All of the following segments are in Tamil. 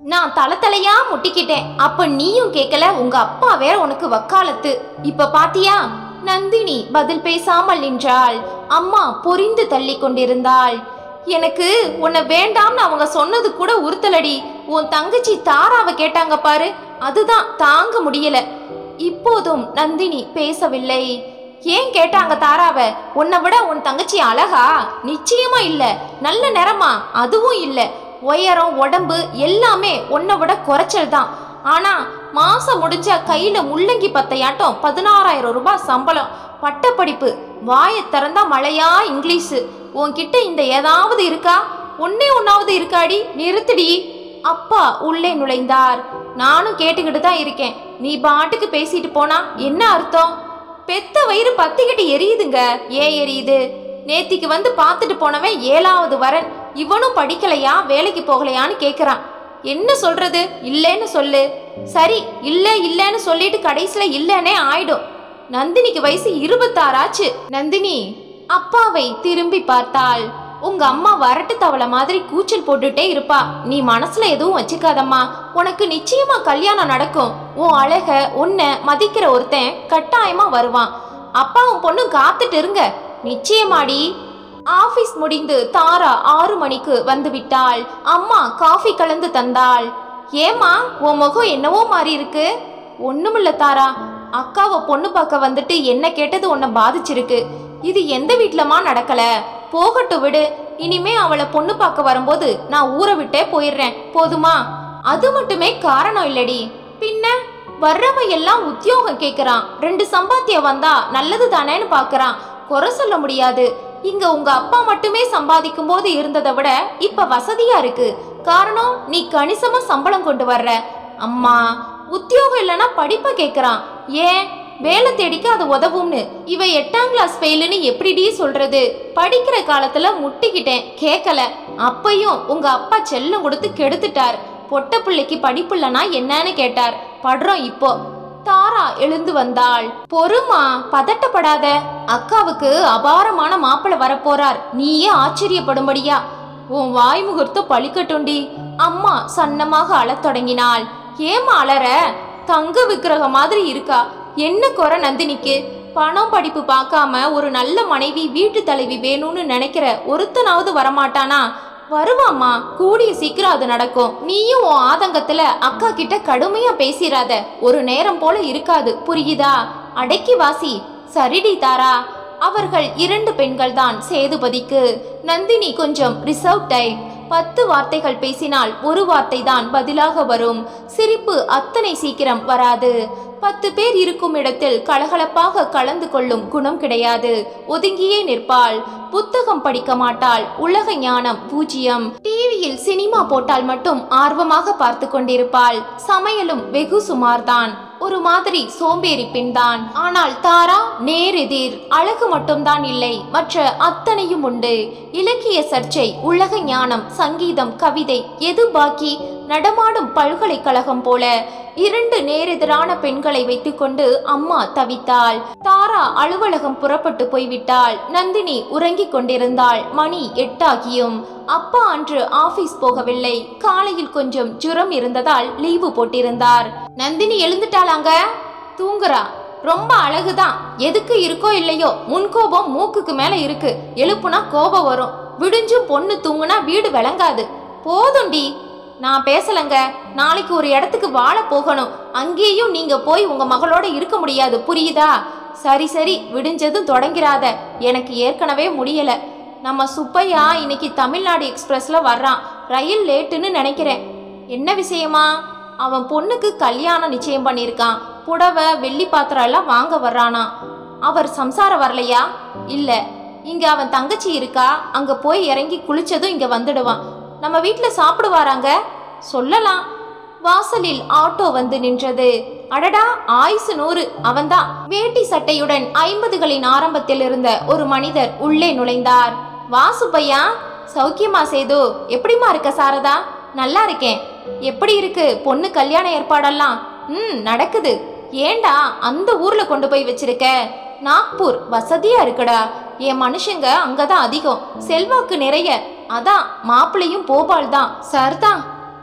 நான் தலை தலையா முட்டிக்கிட்டேன் அப்ப நீயும் கேட்கல உங்க அப்பா வேற உனக்கு வக்காலத்து இப்ப பாத்தியா நந்தினி பதில் பேசாமல் நின்றாள் அம்மா பொரிந்து தள்ளி கொண்டிருந்தாள் எனக்கு உன்னை வேண்டாம்னு அவங்க சொன்னது கூட உறுத்தலடி உன் தங்கச்சி தாராவை கேட்டாங்க பாரு அதுதான் தாங்க முடியல இப்போதும் நந்தினி பேசவில்லை ஏன் கேட்டாங்க தாராவ உன்னை விட உன் தங்கச்சி அழகா நிச்சயமா இல்ல நல்ல நிறமா அதுவும் இல்ல உயரம் உடம்பு எல்லாமே உன்னை விட குறைச்சல் தான் ஆனா மாசம் முடிஞ்ச கையில முள்ளங்கி பத்தையாட்டம் பதினாறாயிரம் ரூபாய் சம்பளம் பட்டப்படிப்பு வாயை திறந்தா மழையா இங்கிலீஷு உன்கிட்ட இந்த ஏதாவது இருக்கா ஒன்னே ஒன்னாவது இருக்காடி நிறுத்துடி அப்பா உள்ளே நுழைந்தார் நானும் கேட்டுக்கிட்டு தான் இருக்கேன் நீ பாட்டுக்கு பேசிட்டு போனா என்ன அர்த்தம் பெத்த வயிறு பத்திக்கிட்டு எரியுதுங்க ஏன் எரியுது நேத்திக்கு வந்து பார்த்துட்டு போனவன் ஏழாவது வரன் இவனும் படிக்கலையா வேலைக்கு போகலையான்னு கேக்குறான் என்ன சொல்றது இல்லைன்னு சொல்லு சரி இல்ல இல்லைன்னு சொல்லிட்டு கடைசியில இல்லைன்னே ஆயிடும் நந்தினிக்கு வயசு இருபத்தாறாச்சு நந்தினி அப்பாவை திரும்பி பார்த்தாள் உங்க அம்மா வரட்டு தவளை மாதிரி கூச்சல் போட்டுட்டே இருப்பா நீ மனசுல எதுவும் வச்சுக்காதம்மா உனக்கு நிச்சயமா கல்யாணம் நடக்கும் உன் அழக உன்னை மதிக்கிற ஒருத்தன் கட்டாயமா வருவான் அப்பாவும் பொண்ணும் காத்துட்டு இருங்க நிச்சயமாடி ஆபீஸ் முடிந்து தாரா ஆறு மணிக்கு வந்து விட்டாள் அம்மா காஃபி கலந்து தந்தாள் ஏம்மா உன் முகம் என்னவோ மாறி இருக்கு ஒண்ணுமில்ல தாரா அக்காவை பொண்ணு பார்க்க வந்துட்டு என்ன கேட்டது உன்னை பாதிச்சிருக்கு இது எந்த வீட்லமா நடக்கல போகட்டும் விடு இனிமே அவளை பொண்ணு பார்க்க வரும்போது நான் ஊரை விட்டே போயிடுறேன் போதுமா அது மட்டுமே காரணம் இல்லடி பின்ன வர்றவன் எல்லாம் உத்தியோகம் கேக்குறான் ரெண்டு சம்பாத்தியம் வந்தா நல்லது தானேன்னு பாக்குறான் குறை சொல்ல முடியாது இங்க உங்க அப்பா மட்டுமே சம்பாதிக்கும் போது இருந்ததை விட இப்ப வசதியா இருக்கு காரணம் நீ கணிசமா சம்பளம் கொண்டு வர்ற அம்மா உத்தியோகம் இல்லைன்னா படிப்பை கேக்குறான் ஏன் வேலை தேடிக்க அது உதவும்னு இவ எட்டாம் கிளாஸ் ஃபெயிலுன்னு எப்படிடி சொல்றது படிக்கிற காலத்துல முட்டிக்கிட்டேன் கேட்கல அப்பையும் உங்க அப்பா செல்லம் கொடுத்து கெடுத்துட்டார் பொட்ட பிள்ளைக்கு படிப்புள்ளனா என்னன்னு கேட்டார் படுறோம் இப்போ தாரா எழுந்து வந்தாள் பொறுமா பதட்டப்படாத அக்காவுக்கு அபாரமான மாப்பிள்ளை வரப்போறார் நீயே ஆச்சரியப்படும்படியா உன் வாய் முகூர்த்தம் பழிக்கட்டுண்டி அம்மா சன்னமாக அழத் தொடங்கினாள் ஏமா அலற தங்க விக்கிரகம் மாதிரி இருக்கா என்ன குறை நந்தினிக்கு பணம் படிப்பு பார்க்காம ஒரு நல்ல மனைவி வீட்டு தலைவி வேணும்னு நினைக்கிற ஒருத்தனாவது வரமாட்டானா வருவாம்மா கூடிய சீக்கிரம் அது நடக்கும் நீயும் உன் ஆதங்கத்துல அக்கா கிட்ட கடுமையா பேசிராத ஒரு நேரம் போல இருக்காது புரியுதா அடக்கி வாசி சரிடி தாரா அவர்கள் இரண்டு பெண்கள் தான் சேதுபதிக்கு நந்தினி கொஞ்சம் ரிசர்வ் டைப் பத்து வார்த்தைகள் பேசினால் ஒரு வார்த்தை தான் பதிலாக வரும் சிரிப்பு அத்தனை சீக்கிரம் வராது பத்து பேர் இருக்கும் இடத்தில் கலகலப்பாக கலந்து கொள்ளும் குணம் கிடையாது ஒதுங்கியே நிற்பாள் புத்தகம் படிக்க மாட்டாள் உலக ஞானம் பூஜ்ஜியம் டிவியில் சினிமா போட்டால் மட்டும் ஆர்வமாக பார்த்து கொண்டிருப்பாள் சமையலும் வெகு சுமார்தான் ஒரு மாதிரி சோம்பேறி பெண்தான் ஆனால் தாரா நேரெதிர் அழகு மட்டும்தான் இல்லை மற்ற அத்தனையும் உண்டு இலக்கிய சர்ச்சை உலக ஞானம் சங்கீதம் கவிதை எது பாக்கி நடமாடும் பல்கலைக்கழகம் போல இரண்டு நேரெதிரான பெண்களை வைத்துக்கொண்டு அம்மா தவித்தாள் தாரா அலுவலகம் புறப்பட்டு போய்விட்டாள் நந்தினி உறங்கிக் கொண்டிருந்தாள் மணி எட்டாகியும் அப்பா அன்று ஆபீஸ் போகவில்லை காலையில் கொஞ்சம் ஜுரம் இருந்ததால் லீவு போட்டிருந்தார் நந்தினி எழுந்துட்டாளாங்க தூங்குறா ரொம்ப அழகுதான் எதுக்கு இருக்கோ இல்லையோ முன்கோபம் மூக்குக்கு மேல இருக்கு எழுப்புனா கோபம் வரும் விடிஞ்சும் பொண்ணு தூங்குனா வீடு விளங்காது போதும்டி நான் பேசலங்க நாளைக்கு ஒரு இடத்துக்கு வாழ போகணும் அங்கேயும் நீங்க போய் உங்க மகளோட இருக்க முடியாது புரியுதா சரி சரி விடிஞ்சதும் தொடங்கிறாத எனக்கு ஏற்கனவே முடியல நம்ம சுப்பையா இன்னைக்கு தமிழ்நாடு எக்ஸ்பிரஸ்ல வர்றான் ரயில் லேட்டுன்னு நினைக்கிறேன் என்ன விஷயமா அவன் பொண்ணுக்கு கல்யாணம் நிச்சயம் பண்ணியிருக்கான் புடவை வெள்ளி பாத்திரம் எல்லாம் வாங்க வர்றானா அவர் சம்சாரம் வரலையா இல்ல இங்க அவன் தங்கச்சி இருக்கா அங்க போய் இறங்கி குளிச்சதும் இங்க வந்துடுவான் நம்ம வீட்ல சாப்பிடுவாராங்க சொல்லலாம் வாசலில் ஆட்டோ வந்து நின்றது அடடா ஆயுசு நூறு அவன்தான் வேட்டி சட்டையுடன் ஐம்பதுகளின் ஆரம்பத்தில் இருந்த ஒரு மனிதர் உள்ளே நுழைந்தார் வாசு பையா சௌக்கியமா சேது எப்படிமா இருக்க சாரதா நல்லா இருக்கேன் எப்படி இருக்கு பொண்ணு கல்யாண ஏற்பாடெல்லாம் ம் நடக்குது ஏண்டா அந்த ஊர்ல கொண்டு போய் வச்சிருக்க நாக்பூர் வசதியா இருக்குடா என் மனுஷங்க அங்கதான் அதிகம் செல்வாக்கு நிறைய அதான் மாப்பிள்ளையும் போபால் தான் சரிதான்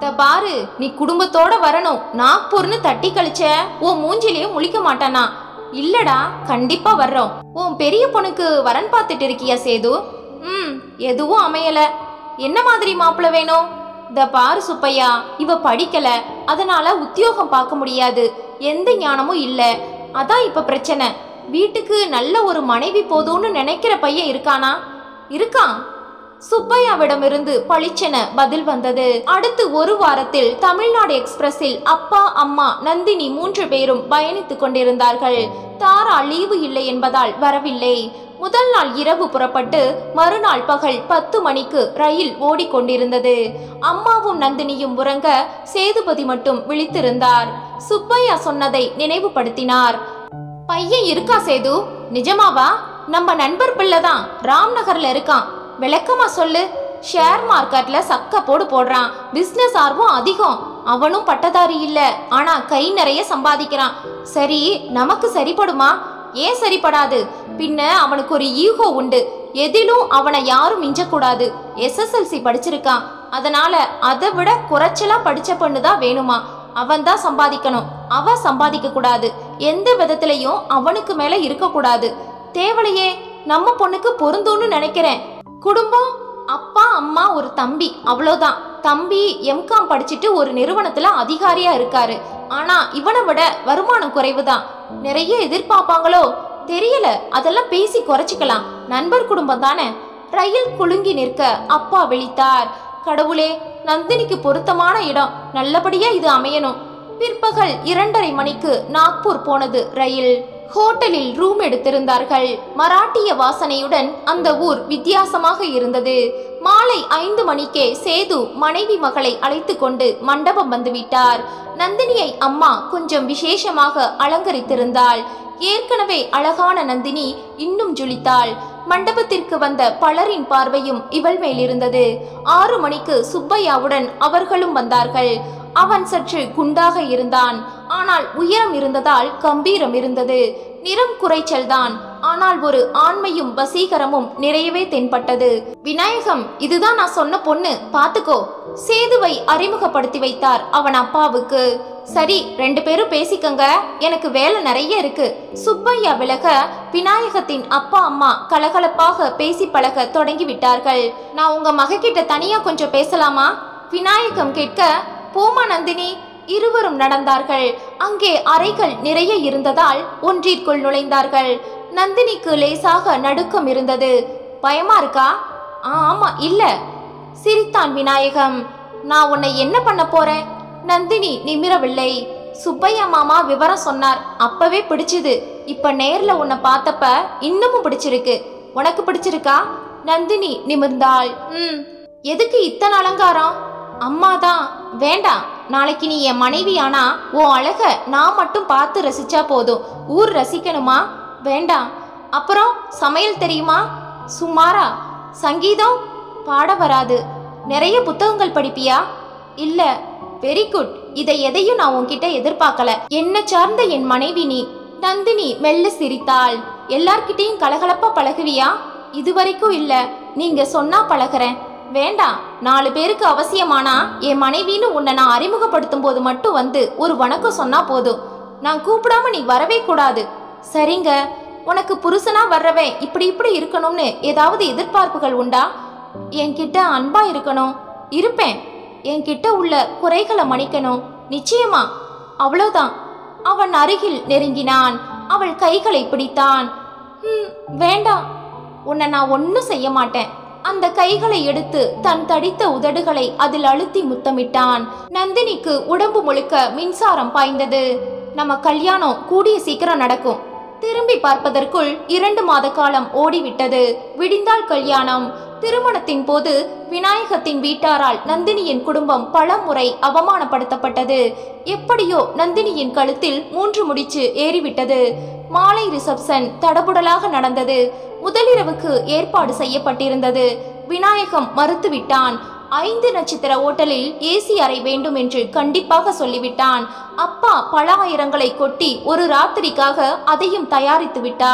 த பாரு நீ குடும்பத்தோட வரணும் நாக்பூர்னு தட்டி கழிச்ச உன் மூஞ்சிலேயே முழிக்க மாட்டானா இல்லடா கண்டிப்பா வர்றோம் உன் பெரிய பொண்ணுக்கு வரன் பார்த்துட்டு இருக்கியா சேது ம் எதுவும் அமையல என்ன மாதிரி மாப்பிள்ள வேணும் த பாரு சுப்பையா இவ படிக்கல அதனால உத்தியோகம் பார்க்க முடியாது எந்த ஞானமும் இல்ல அதான் இப்ப பிரச்சனை வீட்டுக்கு நல்ல ஒரு மனைவி போதும்னு நினைக்கிற பையன் இருக்கானா இருக்கான் சுப்பையாவிடமிருந்து பளிச்சென பதில் வந்தது அடுத்து ஒரு வாரத்தில் தமிழ்நாடு எக்ஸ்பிரஸில் அப்பா அம்மா நந்தினி மூன்று பேரும் பயணித்துக் கொண்டிருந்தார்கள் தாரா லீவு இல்லை என்பதால் வரவில்லை முதல் நாள் இரவு புறப்பட்டு மறுநாள் பகல் பத்து மணிக்கு ரயில் ஓடிக்கொண்டிருந்தது அம்மாவும் நந்தினியும் உறங்க சேதுபதி மட்டும் விழித்திருந்தார் சுப்பையா சொன்னதை நினைவுபடுத்தினார் பையன் இருக்கா சேது நிஜமாவா நம்ம நண்பர் பிள்ளை தான் ராம்நகர்ல இருக்கான் விளக்கமா சொல்லு ஷேர் மார்க்கெட்ல சக்க போடு போடுறான் பிசினஸ் ஆர்வம் அதிகம் அவனும் பட்டதாரி இல்ல ஆனா கை நிறைய சம்பாதிக்கிறான் சரி நமக்கு சரிப்படுமா ஏன் சரிப்படாது பின்ன அவனுக்கு ஒரு ஈகோ உண்டு எதிலும் அவனை யாரும் மிஞ்சக்கூடாது எஸ்எஸ்எல்சி படிச்சிருக்கான் அதனால அதை விட குறைச்சலா படிச்ச பொண்ணு தான் வேணுமா அவன் தான் சம்பாதிக்கணும் அவன் சம்பாதிக்க கூடாது எந்த விதத்திலையும் அவனுக்கு மேல இருக்கக்கூடாது தேவலையே நம்ம பொண்ணுக்கு பொருந்தும்னு நினைக்கிறேன் குடும்பம் அப்பா அம்மா ஒரு தம்பி அவ்வளோதான் தம்பி எம்காம் படிச்சுட்டு ஒரு நிறுவனத்துல அதிகாரியா இருக்காரு ஆனா இவனை விட வருமானம் குறைவுதான் நிறைய எதிர்பார்ப்பாங்களோ தெரியல அதெல்லாம் பேசி குறைச்சிக்கலாம் நண்பர் குடும்பம் தானே ரயில் குலுங்கி நிற்க அப்பா விழித்தார் கடவுளே நந்தினிக்கு பொருத்தமான இடம் நல்லபடியா இது அமையணும் பிற்பகல் இரண்டரை மணிக்கு நாக்பூர் போனது ரயில் ஹோட்டலில் ரூம் எடுத்திருந்தார்கள் மராட்டிய வாசனையுடன் அந்த ஊர் வித்தியாசமாக இருந்தது மாலை ஐந்து மணிக்கே சேது மனைவி மகளை அழைத்து கொண்டு மண்டபம் வந்துவிட்டார் நந்தினியை அம்மா கொஞ்சம் விசேஷமாக அலங்கரித்திருந்தாள் ஏற்கனவே அழகான நந்தினி இன்னும் ஜொலித்தாள் மண்டபத்திற்கு வந்த பலரின் பார்வையும் இவள் மேலிருந்தது ஆறு மணிக்கு சுப்பையாவுடன் அவர்களும் வந்தார்கள் அவன் சற்று குண்டாக இருந்தான் ஆனால் உயரம் இருந்ததால் கம்பீரம் இருந்தது நிறம் குறைச்சல்தான் ஆனால் ஒரு ஆண்மையும் வசீகரமும் நிறையவே தென்பட்டது விநாயகம் இதுதான் நான் சொன்ன பொண்ணு பாத்துக்கோ சேதுவை அறிமுகப்படுத்தி வைத்தார் அவன் அப்பாவுக்கு சரி ரெண்டு பேரும் பேசிக்கங்க எனக்கு வேலை நிறைய இருக்கு சுப்பையா விலக விநாயகத்தின் அப்பா அம்மா கலகலப்பாக பேசி பழக தொடங்கி விட்டார்கள் நான் உங்க மகக்கிட்ட தனியா கொஞ்சம் பேசலாமா விநாயகம் கேட்க போமா நந்தினி இருவரும் நடந்தார்கள் அங்கே அறைகள் நிறைய இருந்ததால் ஒன்றிற்குள் நுழைந்தார்கள் நந்தினிக்கு லேசாக நடுக்கம் இருந்தது பயமா இருக்கா "ஆ, ஆமா இல்ல சிரித்தான் விநாயகம் நான் உன்னை என்ன பண்ண போறேன் நந்தினி நிமிரவில்லை சுப்பையா மாமா விவரம் சொன்னார் அப்பவே பிடிச்சுது இப்ப நேர்ல உன்னை பார்த்தப்ப இன்னமும் பிடிச்சிருக்கு உனக்கு பிடிச்சிருக்கா நந்தினி நிமிர்ந்தாள் ம் எதுக்கு இத்தனை அலங்காரம் அம்மா தான் வேண்டாம் நாளைக்கு நீ என் மனைவி ஆனா உன் அழக நான் மட்டும் பார்த்து ரசிச்சா போதும் ஊர் ரசிக்கணுமா வேண்டாம் அப்புறம் சமையல் தெரியுமா சுமாரா சங்கீதம் பாட வராது நிறைய புத்தகங்கள் படிப்பியா இல்ல வெரி குட் இதை எதையும் நான் உன்கிட்ட எதிர்பார்க்கல என்ன சார்ந்த என் மனைவி நீ நந்தினி மெல்ல சிரித்தாள் எல்லார்கிட்டயும் கலகலப்பா பழகுவியா இதுவரைக்கும் இல்ல நீங்க சொன்னா பழகுறேன் வேண்டாம் நாலு பேருக்கு அவசியமானா என் மனைவின்னு உன்னை நான் அறிமுகப்படுத்தும் போது மட்டும் வந்து ஒரு வணக்கம் சொன்னா போதும் நான் கூப்பிடாம நீ வரவே கூடாது சரிங்க உனக்கு புருஷனா வர்றவன் இப்படி இப்படி இருக்கணும்னு ஏதாவது எதிர்பார்ப்புகள் உண்டா என்கிட்ட அன்பா இருக்கணும் இருப்பேன் என்கிட்ட உள்ள குறைகளை மன்னிக்கணும் நிச்சயமா அவ்வளோதான் அவன் அருகில் நெருங்கினான் அவள் கைகளை பிடித்தான் "ம், வேண்டாம் உன்னை நான் ஒன்றும் செய்ய மாட்டேன் அந்த கைகளை எடுத்து தன் தடித்த உதடுகளை அதில் அழுத்தி முத்தமிட்டான் நந்தினிக்கு உடம்பு முழுக்க மின்சாரம் பாய்ந்தது நம்ம கல்யாணம் கூடிய சீக்கிரம் நடக்கும் திரும்பி பார்ப்பதற்குள் இரண்டு மாத காலம் ஓடிவிட்டது விடிந்தால் கல்யாணம் திருமணத்தின் போது விநாயகத்தின் வீட்டாரால் நந்தினியின் குடும்பம் பல முறை அவமானப்படுத்தப்பட்டது எப்படியோ நந்தினியின் கழுத்தில் மூன்று முடிச்சு ஏறிவிட்டது மாலை ரிசப்ஷன் தடபுடலாக நடந்தது முதலிரவுக்கு ஏற்பாடு செய்யப்பட்டிருந்தது விநாயகம் மறுத்துவிட்டான் ஐந்து நட்சத்திர ஓட்டலில் ஏசி அறை வேண்டும் என்று கண்டிப்பாக சொல்லிவிட்டான் அப்பா பல ஆயிரங்களை கொட்டி ஒரு ராத்திரிக்காக அதையும் தயாரித்து விட்டார்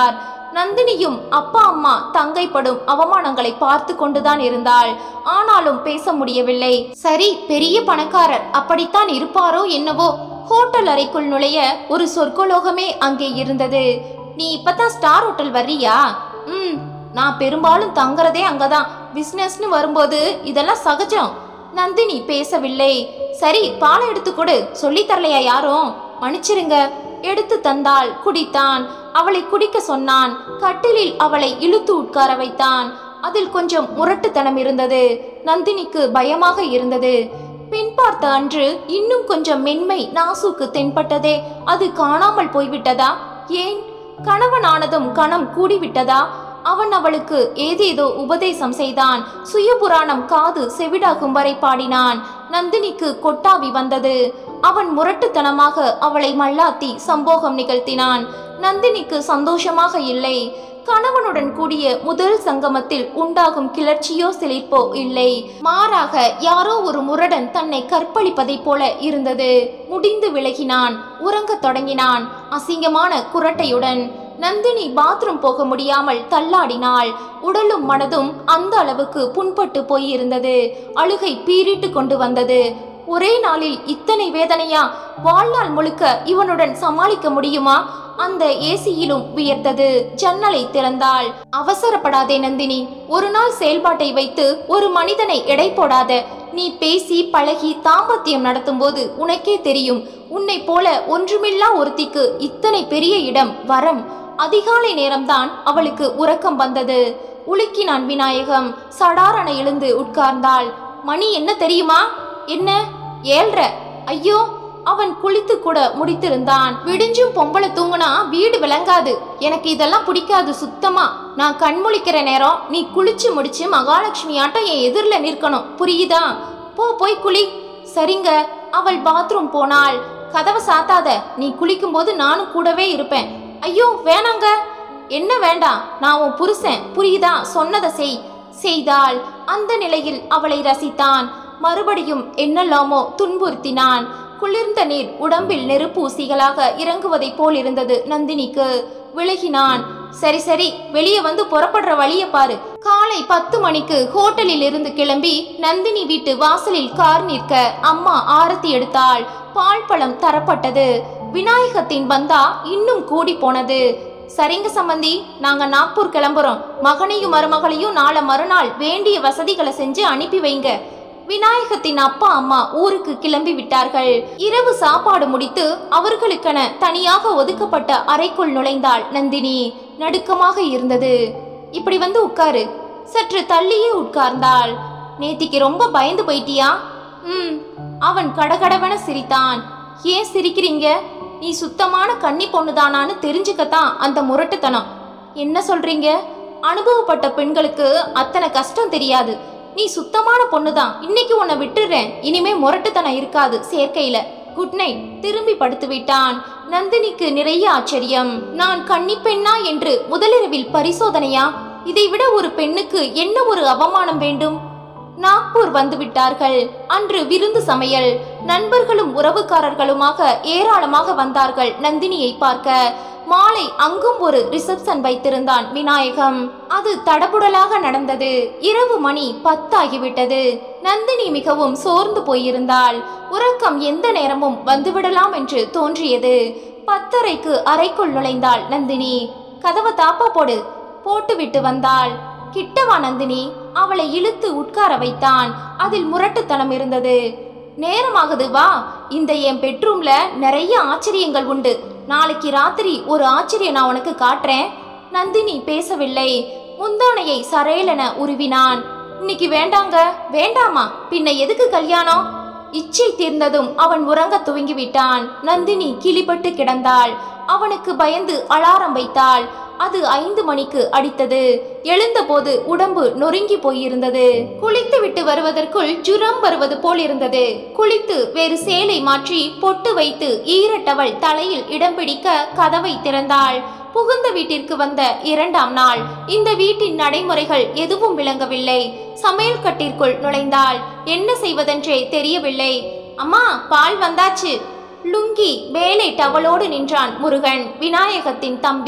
நந்தினியும் அப்பா அம்மா தங்கை படும் அவமானங்களை பார்த்து கொண்டுதான் இருந்தாள் ஆனாலும் பேச முடியவில்லை சரி பெரிய பணக்காரர் அப்படித்தான் இருப்பாரோ என்னவோ ஹோட்டல் அறைக்குள் நுழைய ஒரு சொர்க்கலோகமே அங்கே இருந்தது நீ இப்பதான் ஸ்டார் ஹோட்டல் வர்றியா ம் நான் பெரும்பாலும் தங்குறதே அங்கதான் பிசினஸ்னு வரும்போது இதெல்லாம் சகஜம் நந்தினி பேசவில்லை சரி பாலை எடுத்து கொடு சொல்லி தரலையா யாரும் மன்னிச்சிருங்க எடுத்து தந்தாள் குடித்தான் அவளை குடிக்க சொன்னான் கட்டிலில் அவளை இழுத்து உட்கார வைத்தான் அதில் கொஞ்சம் முரட்டுத்தனம் இருந்தது நந்தினிக்கு பயமாக இருந்தது பெண் பார்த்த அன்று இன்னும் கொஞ்சம் மென்மை நாசுக்கு தென்பட்டதே அது காணாமல் போய்விட்டதா ஏன் கணவனானதும் கணம் கூடிவிட்டதா அவன் அவளுக்கு ஏதேதோ உபதேசம் செய்தான் சுயபுராணம் காது செவிடாகும் வரை பாடினான் நந்தினிக்கு கொட்டாவி வந்தது அவன் முரட்டுத்தனமாக அவளை மல்லாத்தி சம்போகம் நிகழ்த்தினான் நந்தினிக்கு சந்தோஷமாக இல்லை கணவனுடன் கூடிய முதல் சங்கமத்தில் உண்டாகும் கிளர்ச்சியோ சிலிர்ப்போ இல்லை மாறாக யாரோ ஒரு முரடன் தன்னை கற்பழிப்பதைப் போல இருந்தது முடிந்து விலகினான் உறங்கத் தொடங்கினான் அசிங்கமான குரட்டையுடன் நந்தினி பாத்ரூம் போக முடியாமல் தள்ளாடினாள் உடலும் மனதும் அந்த அளவுக்கு புண்பட்டு போயிருந்தது அழுகை பீறிட்டு கொண்டு வந்தது ஒரே நாளில் இத்தனை வேதனையா வாழ்நாள் முழுக்க இவனுடன் சமாளிக்க முடியுமா அந்த ஏசியிலும் வியர்த்தது ஜன்னலை திறந்தாள் அவசரப்படாதே நந்தினி ஒரு நாள் செயல்பாட்டை வைத்து ஒரு மனிதனை எடை போடாத நீ பேசி பழகி தாம்பத்தியம் நடத்தும்போது உனக்கே தெரியும் உன்னை போல ஒன்றுமில்லா ஒருத்திக்கு இத்தனை பெரிய இடம் வரம் அதிகாலை நேரம்தான் அவளுக்கு உறக்கம் வந்தது உலுக்கினான் விநாயகம் சடாரண எழுந்து உட்கார்ந்தாள் மணி என்ன தெரியுமா என்ன ஏழ்ற ஐயோ அவன் குளித்து கூட முடித்திருந்தான் விடிஞ்சும் பொம்பளை தூங்குனா வீடு விளங்காது எனக்கு இதெல்லாம் பிடிக்காது சுத்தமா நான் கண் முழிக்கிற நேரம் நீ குளிச்சு முடிச்சு மகாலட்சுமி ஆட்டம் என் எதிரில் நிற்கணும் புரியுதா போ போய் குளி சரிங்க அவள் பாத்ரூம் போனாள் கதவை சாத்தாத நீ குளிக்கும்போது நானும் கூடவே இருப்பேன் ஐயோ வேணாங்க என்ன வேண்டாம் நான் உன் புருஷன் புரியுதா சொன்னதை செய் செய்தாள் அந்த நிலையில் அவளை ரசித்தான் மறுபடியும் என்னெல்லாமோ துன்புறுத்தினான் குளிர்ந்த நீர் உடம்பில் நெருப்பு ஊசிகளாக இறங்குவதைப் போல் இருந்தது நந்தினிக்கு விலகினான் சரி சரி வெளியே வந்து புறப்படுற வழிய பாரு காலை பத்து மணிக்கு ஹோட்டலில் இருந்து கிளம்பி நந்தினி வீட்டு வாசலில் கார் நிற்க அம்மா ஆரத்தி எடுத்தாள் பால் பழம் தரப்பட்டது விநாயகத்தின் பந்தா இன்னும் கூடி போனது சரிங்க சம்பந்தி நாங்க நாக்பூர் கிளம்புறோம் மகனையும் மருமகளையும் நாளை மறுநாள் வேண்டிய வசதிகளை செஞ்சு அனுப்பி வைங்க விநாயகத்தின் அப்பா அம்மா ஊருக்கு கிளம்பி விட்டார்கள் இரவு சாப்பாடு முடித்து அவர்களுக்கென தனியாக ஒதுக்கப்பட்ட அறைக்குள் நுழைந்தாள் நந்தினி நடுக்கமாக இருந்தது இப்படி வந்து உட்காரு சற்று தள்ளியே உட்கார்ந்தாள் நேத்திக்கு ரொம்ப பயந்து போயிட்டியா ம் அவன் கடகடவென சிரித்தான் ஏன் சிரிக்கிறீங்க நீ சுத்தமான கன்னி பொண்ணுதானான்னு தெரிஞ்சுக்கத்தான் அந்த முரட்டுத்தனம் என்ன சொல்றீங்க அனுபவப்பட்ட பெண்களுக்கு அத்தனை கஷ்டம் தெரியாது நீ சுத்தமான பொண்ணுதான் இன்னைக்கு உன்னை விட்டுறேன் இனிமே முரட்டுத்தனம் இருக்காது சேர்க்கையில குட் நைட் திரும்பி படுத்து விட்டான் நந்தினிக்கு நிறைய ஆச்சரியம் நான் கன்னி பெண்ணா என்று முதலிரவில் பரிசோதனையா இதைவிட ஒரு பெண்ணுக்கு என்ன ஒரு அவமானம் வேண்டும் நாக்பூர் வந்து விட்டார்கள் அன்று விருந்து சமையல் நண்பர்களும் உறவுக்காரர்களுமாக ஏராளமாக வந்தார்கள் நந்தினியை பார்க்க மாலை அங்கும் ஒரு ரிசப்ஷன் வைத்திருந்தான் விநாயகம் அது தடபுடலாக நடந்தது இரவு மணி பத்தாகிவிட்டது நந்தினி மிகவும் சோர்ந்து போயிருந்தாள் உறக்கம் எந்த நேரமும் வந்துவிடலாம் என்று தோன்றியது பத்தரைக்கு அறைக்குள் நுழைந்தாள் நந்தினி கதவை தாப்பா போடு போட்டுவிட்டு வந்தாள் கிட்டவா நந்தினி அவளை இழுத்து உட்கார வைத்தான் அதில் முரட்டுத்தனம் இருந்தது நேரமாகுது வா இந்த என் பெட்ரூம்ல நிறைய ஆச்சரியங்கள் உண்டு நாளைக்கு ராத்திரி ஒரு ஆச்சரியம் நான் உனக்கு காட்டுறேன் நந்தினி பேசவில்லை முந்தானையை சரேலென உருவினான் இன்னைக்கு வேண்டாங்க வேண்டாமா பின்ன எதுக்கு கல்யாணம் இச்சை தீர்ந்ததும் அவன் உறங்க துவங்கி விட்டான் நந்தினி கிளிபட்டு கிடந்தாள் அவனுக்கு பயந்து அலாரம் வைத்தாள் அது ஐந்து மணிக்கு அடித்தது எழுந்தபோது உடம்பு நொறுங்கி போயிருந்தது குளித்து விட்டு வருவதற்குள் ஜுரம் வருவது போல் இருந்தது குளித்து வேறு சேலை மாற்றி பொட்டு வைத்து ஈரட்டவள் தலையில் இடம் பிடிக்க கதவை திறந்தாள் புகுந்த வீட்டிற்கு வந்த இரண்டாம் நாள் இந்த வீட்டின் நடைமுறைகள் எதுவும் விளங்கவில்லை சமையல் கட்டிற்குள் நுழைந்தாள் என்ன செய்வதென்றே தெரியவில்லை அம்மா பால் வந்தாச்சு லுங்கி வேலை டவலோடு நின்றான் முருகன் விநாயகத்தின் தம்பி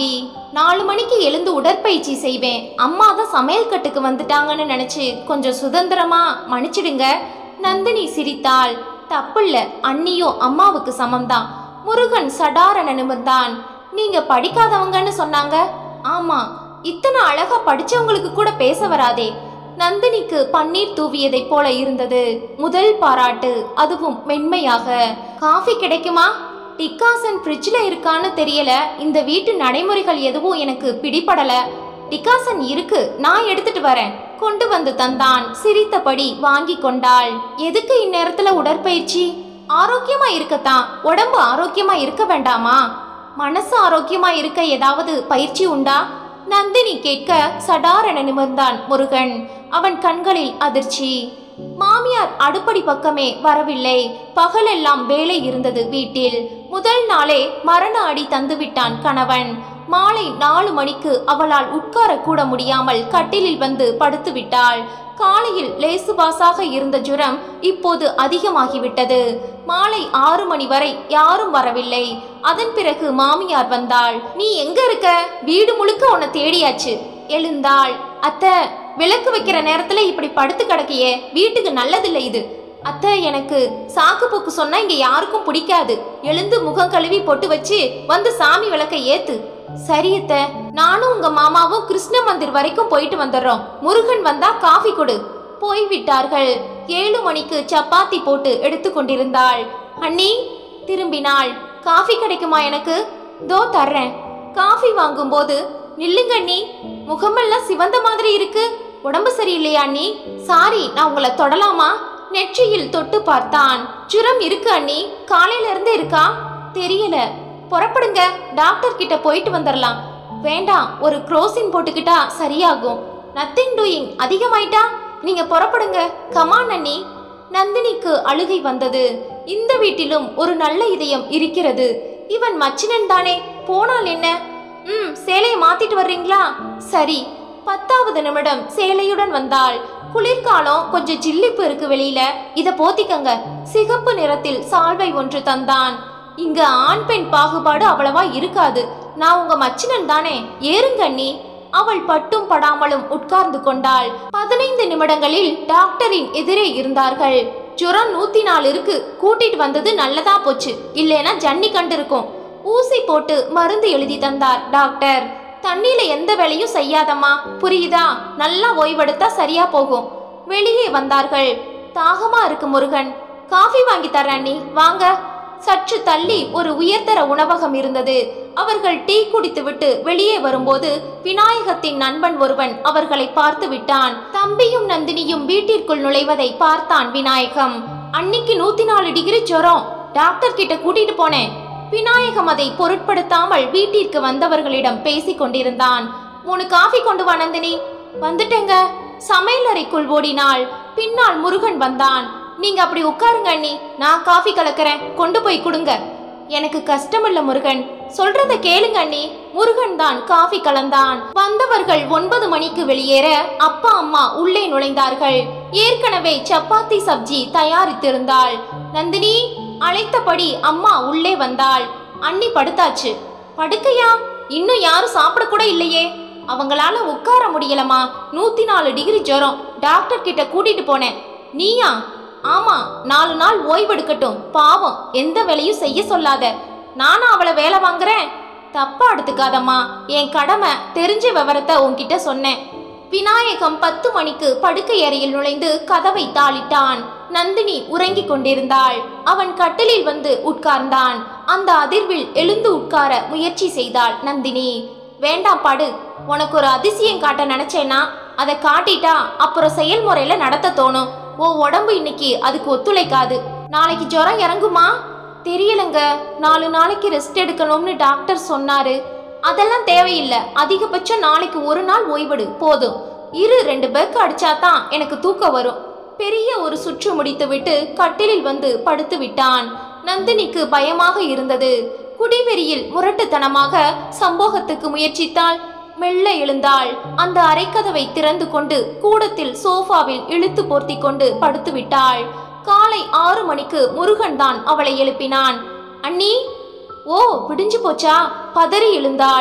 நாலு மணிக்கு எழுந்து உடற்பயிற்சி செய்வேன் அம்மா தான் சமையல் கட்டுக்கு வந்துட்டாங்கன்னு நினைச்சு கொஞ்சம் சுதந்திரமா மன்னிச்சிடுங்க நந்தினி சிரித்தாள் தப்பில்ல அண்ணியும் அம்மாவுக்கு சமம்தான் முருகன் சடாரண நிமிர்ந்தான் நீங்க படிக்காதவங்கன்னு சொன்னாங்க ஆமா இத்தனை அழகா படிச்சவங்களுக்கு கூட பேச வராதே நந்தினிக்கு பன்னீர் தூவியதைப் போல இருந்தது முதல் பாராட்டு அதுவும் மென்மையாக காஃபி கிடைக்குமா டிக்காசன் ஃப்ரிட்ஜில் இருக்கான்னு தெரியல இந்த வீட்டு நடைமுறைகள் எதுவும் எனக்கு பிடிபடல டிக்காசன் இருக்கு நான் எடுத்துட்டு வரேன் கொண்டு வந்து தந்தான் சிரித்தபடி வாங்கி கொண்டாள் எதுக்கு இந்நேரத்துல உடற்பயிற்சி ஆரோக்கியமா இருக்கத்தான் உடம்பு ஆரோக்கியமா இருக்க வேண்டாமா மனசு ஆரோக்கியமா இருக்க ஏதாவது பயிற்சி உண்டா நந்தினி கேட்க சடாரென நிமிர்ந்தான் முருகன் அவன் கண்களில் அதிர்ச்சி மாமியார் அடுப்படி பக்கமே வரவில்லை பகலெல்லாம் வேலை இருந்தது வீட்டில் முதல் நாளே மரண அடி தந்துவிட்டான் கணவன் மாலை நாலு மணிக்கு அவளால் உட்கார கூட முடியாமல் கட்டிலில் வந்து படுத்து விட்டாள் காலையில் லேசுபாசாக இருந்த ஜுரம் இப்போது அதிகமாகிவிட்டது மாலை ஆறு மணி வரை யாரும் வரவில்லை அதன் பிறகு மாமியார் வந்தாள் நீ எங்க இருக்க வீடு முழுக்க உன்னை தேடியாச்சு எழுந்தாள் அத்தை விளக்கு வைக்கிற நேரத்துல இப்படி படுத்து கிடக்கியே வீட்டுக்கு நல்லதில்லை இது அத்தை எனக்கு சாக்கு போக்கு சொன்னா இங்க யாருக்கும் பிடிக்காது எழுந்து முகம் கழுவி பொட்டு வச்சு வந்து சாமி விளக்க ஏத்து சரி அத்தை நானும் உங்க மாமாவும் கிருஷ்ண மந்திர் வரைக்கும் போயிட்டு வந்துடுறோம் முருகன் வந்தா காஃபி கொடு போய்விட்டார்கள் ஏழு மணிக்கு சப்பாத்தி போட்டு எடுத்து கொண்டிருந்தாள் அண்ணி திரும்பினாள் காஃபி கிடைக்குமா எனக்கு தோ தர்றேன் காஃபி வாங்கும்போது நில்லுங்க அண்ணி முகமெல்லாம் சிவந்த மாதிரி இருக்கு உடம்பு சரியில்லையா அண்ணி சாரி நான் உங்களை தொடலாமா நெற்றியில் தொட்டு பார்த்தான் ஜுரம் இருக்கு அண்ணி காலையில இருந்து இருக்கா தெரியல புறப்படுங்க டாக்டர் கிட்ட போயிட்டு வந்துடலாம் வேண்டாம் ஒரு குரோசின் போட்டுக்கிட்டா சரியாகும் நத்திங் டூயிங் அதிகமாயிட்டா நீங்க புறப்படுங்க கமான் அண்ணி நந்தினிக்கு அழுகை வந்தது இந்த வீட்டிலும் ஒரு நல்ல இதயம் இருக்கிறது இவன் மச்சினன் தானே போனால் என்ன ம் சேலையை மாத்திட்டு வர்றீங்களா சரி பத்தாவது நிமிடம் சேலையுடன் வந்தாள் குளிர்காலம் கொஞ்சம் ஜில்லிப்பு இருக்கு வெளியில இத போத்திக்கங்க சிகப்பு நிறத்தில் சால்வை ஒன்று தந்தான் இங்க ஆண் பெண் பாகுபாடு அவ்வளவா இருக்காது நான் உங்க மச்சினன் தானே ஏறுங்க அண்ணி அவள் பட்டும் படாமலும் உட்கார்ந்து கொண்டாள் பதினைந்து நிமிடங்களில் டாக்டரின் எதிரே இருந்தார்கள் ஜுரம் நூத்தி நாலு இருக்கு கூட்டிட்டு வந்தது நல்லதா போச்சு இல்லைன்னா ஜன்னி கண்டு இருக்கும் ஊசி போட்டு மருந்து எழுதி தந்தார் டாக்டர் தண்ணியில எந்த வேலையும் செய்யாதம்மா புரியுதா நல்லா ஓய்வெடுத்தா சரியா போகும் வெளியே வந்தார்கள் தாகமா இருக்கு முருகன் காஃபி வாங்கி தரேன் நீ வாங்க சற்று தள்ளி ஒரு உயர்தர உணவகம் இருந்தது அவர்கள் டீ குடித்துவிட்டு வெளியே வரும்போது விநாயகத்தின் நண்பன் ஒருவன் அவர்களை பார்த்து விட்டான் தம்பியும் நந்தினியும் வீட்டிற்குள் நுழைவதை பார்த்தான் விநாயகம் அன்னிக்கு நூத்தி நாலு டிகிரி ஜுரம் டாக்டர் கிட்ட கூட்டிட்டு போனேன் விநாயகம் அதை பொருட்படுத்தாமல் வீட்டிற்கு வந்தவர்களிடம் பேசிக் கொண்டிருந்தான் மூணு காஃபி கொண்டு வா நந்தினி வந்துட்டேங்க சமையலறைக்குள் ஓடினாள் பின்னால் முருகன் வந்தான் நீங்க அப்படி உட்காருங்க அண்ணி நான் காஃபி கலக்கிறேன் கொண்டு போய் கொடுங்க எனக்கு கஷ்டம் இல்ல முருகன் சொல்றத கேளுங்க அண்ணி முருகன் தான் காஃபி கலந்தான் வந்தவர்கள் ஒன்பது மணிக்கு வெளியேற அப்பா அம்மா உள்ளே நுழைந்தார்கள் ஏற்கனவே சப்பாத்தி சப்ஜி தயாரித்திருந்தாள் நந்தினி அழைத்தபடி அம்மா உள்ளே வந்தாள் அண்ணி படுத்தாச்சு படுக்கையா இன்னும் யாரும் சாப்பிட கூட இல்லையே அவங்களால உட்கார முடியலமா நூத்தி நாலு டிகிரி ஜுரம் டாக்டர் கிட்ட கூட்டிட்டு போனேன் நீயா ஆமா நாலு நாள் ஓய்வெடுக்கட்டும் பாவம் எந்த வேலையும் செய்ய சொல்லாத நானும் அவளை வேலை வாங்குறேன் தப்பா எடுத்துக்காதம்மா என் கடமை தெரிஞ்ச விவரத்தை உன்கிட்ட சொன்னேன் விநாயகம் பத்து மணிக்கு படுக்கை அறையில் நுழைந்து கதவை தாளிட்டான் நந்தினி உறங்கிக் கொண்டிருந்தாள் அவன் கட்டிலில் வந்து உட்கார்ந்தான் அந்த அதிர்வில் எழுந்து உட்கார முயற்சி செய்தாள் நந்தினி வேண்டாம் படு உனக்கு ஒரு அதிசயம் காட்ட நினைச்சேன்னா அதை காட்டிட்டா அப்புறம் செயல்முறையில நடத்த தோணும் உன் உடம்பு இன்னைக்கு அதுக்கு ஒத்துழைக்காது நாளைக்கு ஜுரம் இறங்குமா தெரியலங்க நாலு நாளைக்கு ரெஸ்ட் எடுக்கணும்னு டாக்டர் சொன்னாரு அதெல்லாம் தேவையில்லை அதிகபட்சம் நாளைக்கு ஒரு நாள் ஓய்வெடு போதும் இரு ரெண்டு பெக் அடிச்சாதான் எனக்கு தூக்கம் வரும் பெரிய ஒரு சுற்று முடித்துவிட்டு கட்டிலில் வந்து படுத்து விட்டான் நந்தினிக்கு பயமாக இருந்தது குடிவெறியில் முரட்டுத்தனமாக சம்போகத்துக்கு முயற்சித்தாள் மெல்ல எழுந்தாள் அந்த அரைக்கதவை திறந்து கொண்டு கூடத்தில் சோஃபாவில் இழுத்து போர்த்தி கொண்டு படுத்து விட்டாள் காலை ஆறு மணிக்கு முருகன் தான் அவளை எழுப்பினான் அண்ணி ஓ விடிஞ்சு போச்சா பதறி எழுந்தாள்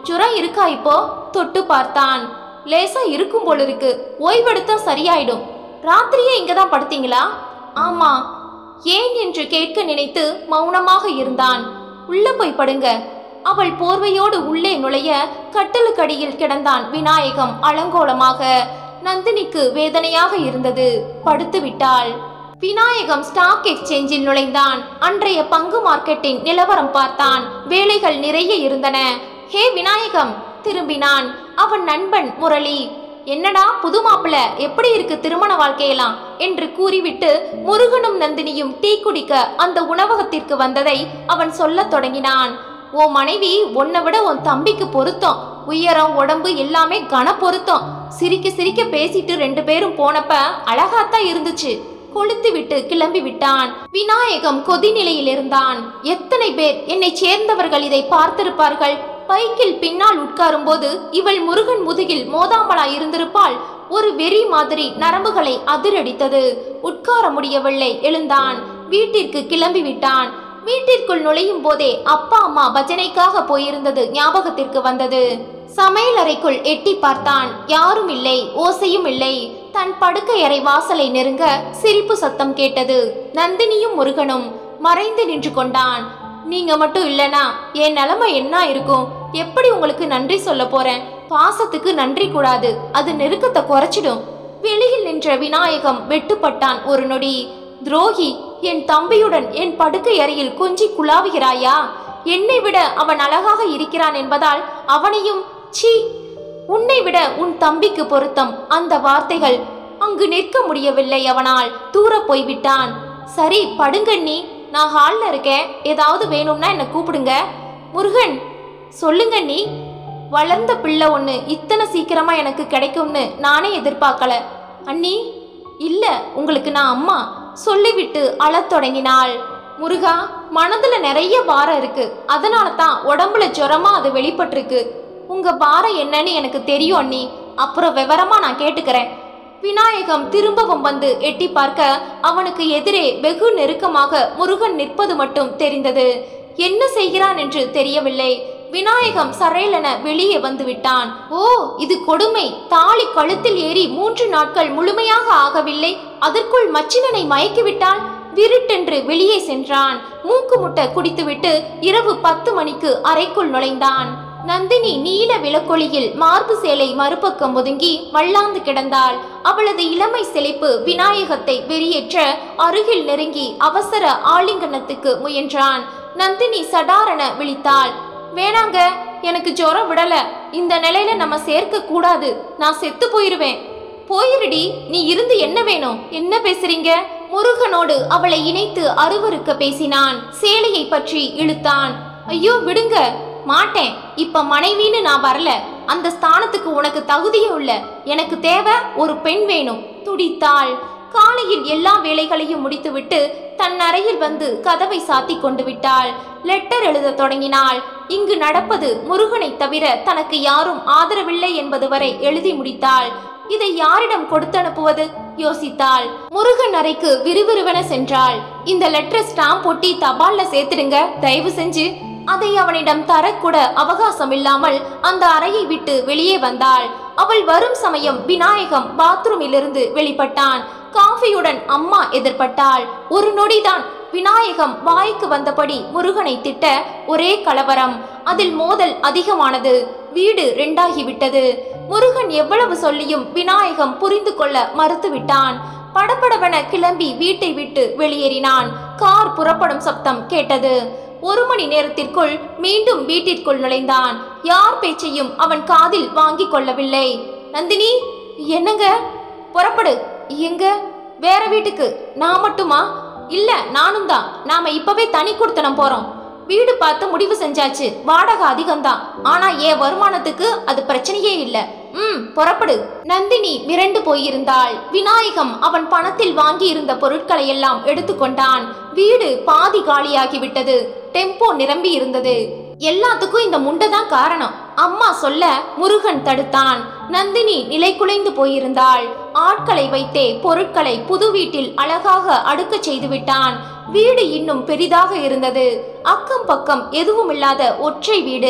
ஜுரம் இருக்கா இப்போ தொட்டு பார்த்தான் லேசா இருக்கும் போல இருக்கு ஓய்வெடுத்தா சரியாயிடும் ராத்திரியே இங்க தான் படுத்தீங்களா ஆமா ஏன் என்று கேட்க நினைத்து மௌனமாக இருந்தான் உள்ள போய் படுங்க அவள் போர்வையோடு உள்ளே நுழைய கட்டிலுக்கடியில் கிடந்தான் விநாயகம் அலங்கோலமாக நந்தினிக்கு வேதனையாக இருந்தது படுத்து விட்டாள் விநாயகம் ஸ்டாக் எக்ஸ்சேஞ்சில் நுழைந்தான் அன்றைய பங்கு மார்க்கெட்டின் நிலவரம் பார்த்தான் வேலைகள் நிறைய இருந்தன ஹே விநாயகம் திரும்பினான் அவன் நண்பன் முரளி என்னடா புது மாப்பிள்ள எப்படி இருக்கு திருமண வாழ்க்கையெல்லாம் என்று கூறிவிட்டு முருகனும் நந்தினியும் டீ குடிக்க அந்த உணவகத்திற்கு வந்ததை அவன் சொல்லத் தொடங்கினான் உன் மனைவி உன்னை விட உன் தம்பிக்கு பொருத்தம் உயரம் உடம்பு எல்லாமே கன பொருத்தம் சிரிக்க சிரிக்க பேசிட்டு ரெண்டு பேரும் போனப்ப அழகாத்தான் இருந்துச்சு கொளுத்து விட்டு கிளம்பி விட்டான் விநாயகம் கொதிநிலையில் இருந்தான் எத்தனை பேர் என்னை சேர்ந்தவர்கள் இதை பார்த்திருப்பார்கள் பைக்கில் பின்னால் உட்காரும்போது இவள் முருகன் முதுகில் மோதாமலா இருந்திருப்பாள் ஒரு வெறி மாதிரி நரம்புகளை அதிரடித்தது உட்கார முடியவில்லை எழுந்தான் வீட்டிற்கு கிளம்பி விட்டான் வீட்டிற்குள் நுழையும் போதே அப்பா அம்மா பஜனைக்காக போயிருந்தது ஞாபகத்திற்கு வந்தது சமையல் அறைக்குள் எட்டி பார்த்தான் யாரும் இல்லை ஓசையும் இல்லை தன் படுக்கை அறை வாசலை நெருங்க சிரிப்பு சத்தம் கேட்டது நந்தினியும் முருகனும் மறைந்து நின்று கொண்டான் நீங்க மட்டும் இல்லனா என் நிலைமை என்ன இருக்கும் எப்படி உங்களுக்கு நன்றி சொல்ல போறேன் பாசத்துக்கு நன்றி கூடாது அது நெருக்கத்தை குறைச்சிடும் வெளியில் நின்ற விநாயகம் வெட்டுப்பட்டான் ஒரு நொடி துரோகி என் தம்பியுடன் என் படுக்கை அறையில் கொஞ்சி குழாவுகிறாயா என்னை விட அவன் அழகாக இருக்கிறான் என்பதால் அவனையும் சீ உன்னை விட உன் தம்பிக்கு பொருத்தம் அந்த வார்த்தைகள் அங்கு நிற்க முடியவில்லை அவனால் தூர போய்விட்டான் சரி படுங்கண்ணி நான் ஹால்ல இருக்கேன் ஏதாவது வேணும்னா என்னை கூப்பிடுங்க முருகன் சொல்லுங்க நீ வளர்ந்த பிள்ளை ஒன்று இத்தனை சீக்கிரமா எனக்கு கிடைக்கும்னு நானே எதிர்பார்க்கல அண்ணி இல்ல உங்களுக்கு நான் அம்மா சொல்லிவிட்டு அழத் தொடங்கினாள் முருகா மனதுல நிறைய பாரம் இருக்கு அதனால தான் உடம்புல ஜுரமா அது வெளிப்பட்டிருக்கு உங்க பாரம் என்னன்னு எனக்கு தெரியும் அண்ணி அப்புறம் விவரமா நான் கேட்டுக்கிறேன் விநாயகம் திரும்பவும் வந்து எட்டி பார்க்க அவனுக்கு எதிரே வெகு நெருக்கமாக முருகன் நிற்பது மட்டும் தெரிந்தது என்ன செய்கிறான் என்று தெரியவில்லை விநாயகம் சரையலென வெளியே வந்து விட்டான் ஓ இது கொடுமை தாலி கழுத்தில் ஏறி மூன்று நாட்கள் முழுமையாக ஆகவில்லை அதற்குள் மச்சினனை மயக்கிவிட்டால் விருட்டென்று வெளியே சென்றான் மூக்கு முட்டை குடித்துவிட்டு இரவு பத்து மணிக்கு அறைக்குள் நுழைந்தான் நந்தினி நீல விளக்கொளியில் மார்பு சேலை மறுபக்கம் ஒதுங்கி மல்லாந்து கிடந்தாள் அவளது இளமை செழிப்பு விநாயகத்தை வெறியேற்ற அருகில் நெருங்கி அவசர ஆலிங்கனத்துக்கு முயன்றான் நந்தினி சடாரென விழித்தாள் வேணாங்க எனக்கு ஜுரம் விடல இந்த நிலையில நம்ம சேர்க்க கூடாது நான் செத்து போயிருவேன் போயிருடி நீ இருந்து என்ன வேணும் என்ன பேசுறீங்க முருகனோடு அவளை இணைத்து அருவருக்க பேசினான் சேலையை பற்றி இழுத்தான் ஐயோ விடுங்க மாட்டேன் இப்ப மனைவின்னு நான் வரல அந்த ஸ்தானத்துக்கு உனக்கு தகுதியும் இல்ல எனக்கு தேவை ஒரு பெண் வேணும் துடித்தாள் காலையில் எல்லா வேலைகளையும் முடித்துவிட்டு தன் அறையில் வந்து கதவை சாத்தி கொண்டு விட்டாள் லெட்டர் எழுத தொடங்கினாள் இங்கு நடப்பது முருகனை தவிர தனக்கு யாரும் ஆதரவில்லை என்பது வரை எழுதி முடித்தாள் இதை யாரிடம் கொடுத்து அனுப்புவது யோசித்தாள் முருகன் அறைக்கு விறுவிறுவென சென்றாள் இந்த லெட்டர் ஸ்டாம்ப் ஒட்டி தபால்ல சேர்த்துடுங்க தயவு செஞ்சு அதை அவனிடம் தரக்கூட அவகாசம் இல்லாமல் அந்த அறையை விட்டு வெளியே வந்தாள் அவள் வரும் சமயம் விநாயகம் பாத்ரூமிலிருந்து வெளிப்பட்டான் காஃபியுடன் அம்மா எதிர்பட்டாள் ஒரு நொடிதான் விநாயகம் வாய்க்கு வந்தபடி முருகனை திட்ட ஒரே கலவரம் அதில் மோதல் அதிகமானது வீடு ரெண்டாகிவிட்டது முருகன் எவ்வளவு சொல்லியும் விநாயகம் புரிந்து கொள்ள மறுத்துவிட்டான் படபடவென கிளம்பி வீட்டை விட்டு வெளியேறினான் கார் புறப்படும் சப்தம் கேட்டது ஒரு மணி நேரத்திற்குள் மீண்டும் வீட்டிற்குள் நுழைந்தான் யார் பேச்சையும் அவன் காதில் வாங்கிக் கொள்ளவில்லை நந்தினி என்னங்க புறப்படு எங்க வேற வீட்டுக்கு நான் மட்டுமா இல்ல நானும் தான் நாம இப்பவே தனி கொடுத்தனம் போறோம் வீடு பார்த்து முடிவு செஞ்சாச்சு வாடகை அதிகம்தான் ஆனா என் வருமானத்துக்கு அது பிரச்சனையே இல்ல ம் புறப்படு நந்தினி மிரண்டு போயிருந்தாள் விநாயகம் அவன் பணத்தில் வாங்கி இருந்த பொருட்களை எல்லாம் எடுத்துக்கொண்டான் வீடு பாதி காலியாகி விட்டது டெம்போ நிரம்பி இருந்தது எல்லாத்துக்கும் இந்த முண்டை தான் காரணம் அம்மா சொல்ல முருகன் தடுத்தான் நந்தினி நிலை குலைந்து போயிருந்தாள் ஆட்களை வைத்தே பொருட்களை புது வீட்டில் அழகாக அடுக்கச் செய்து விட்டான் வீடு இன்னும் பெரிதாக இருந்தது அக்கம் பக்கம் எதுவும் இல்லாத ஒற்றை வீடு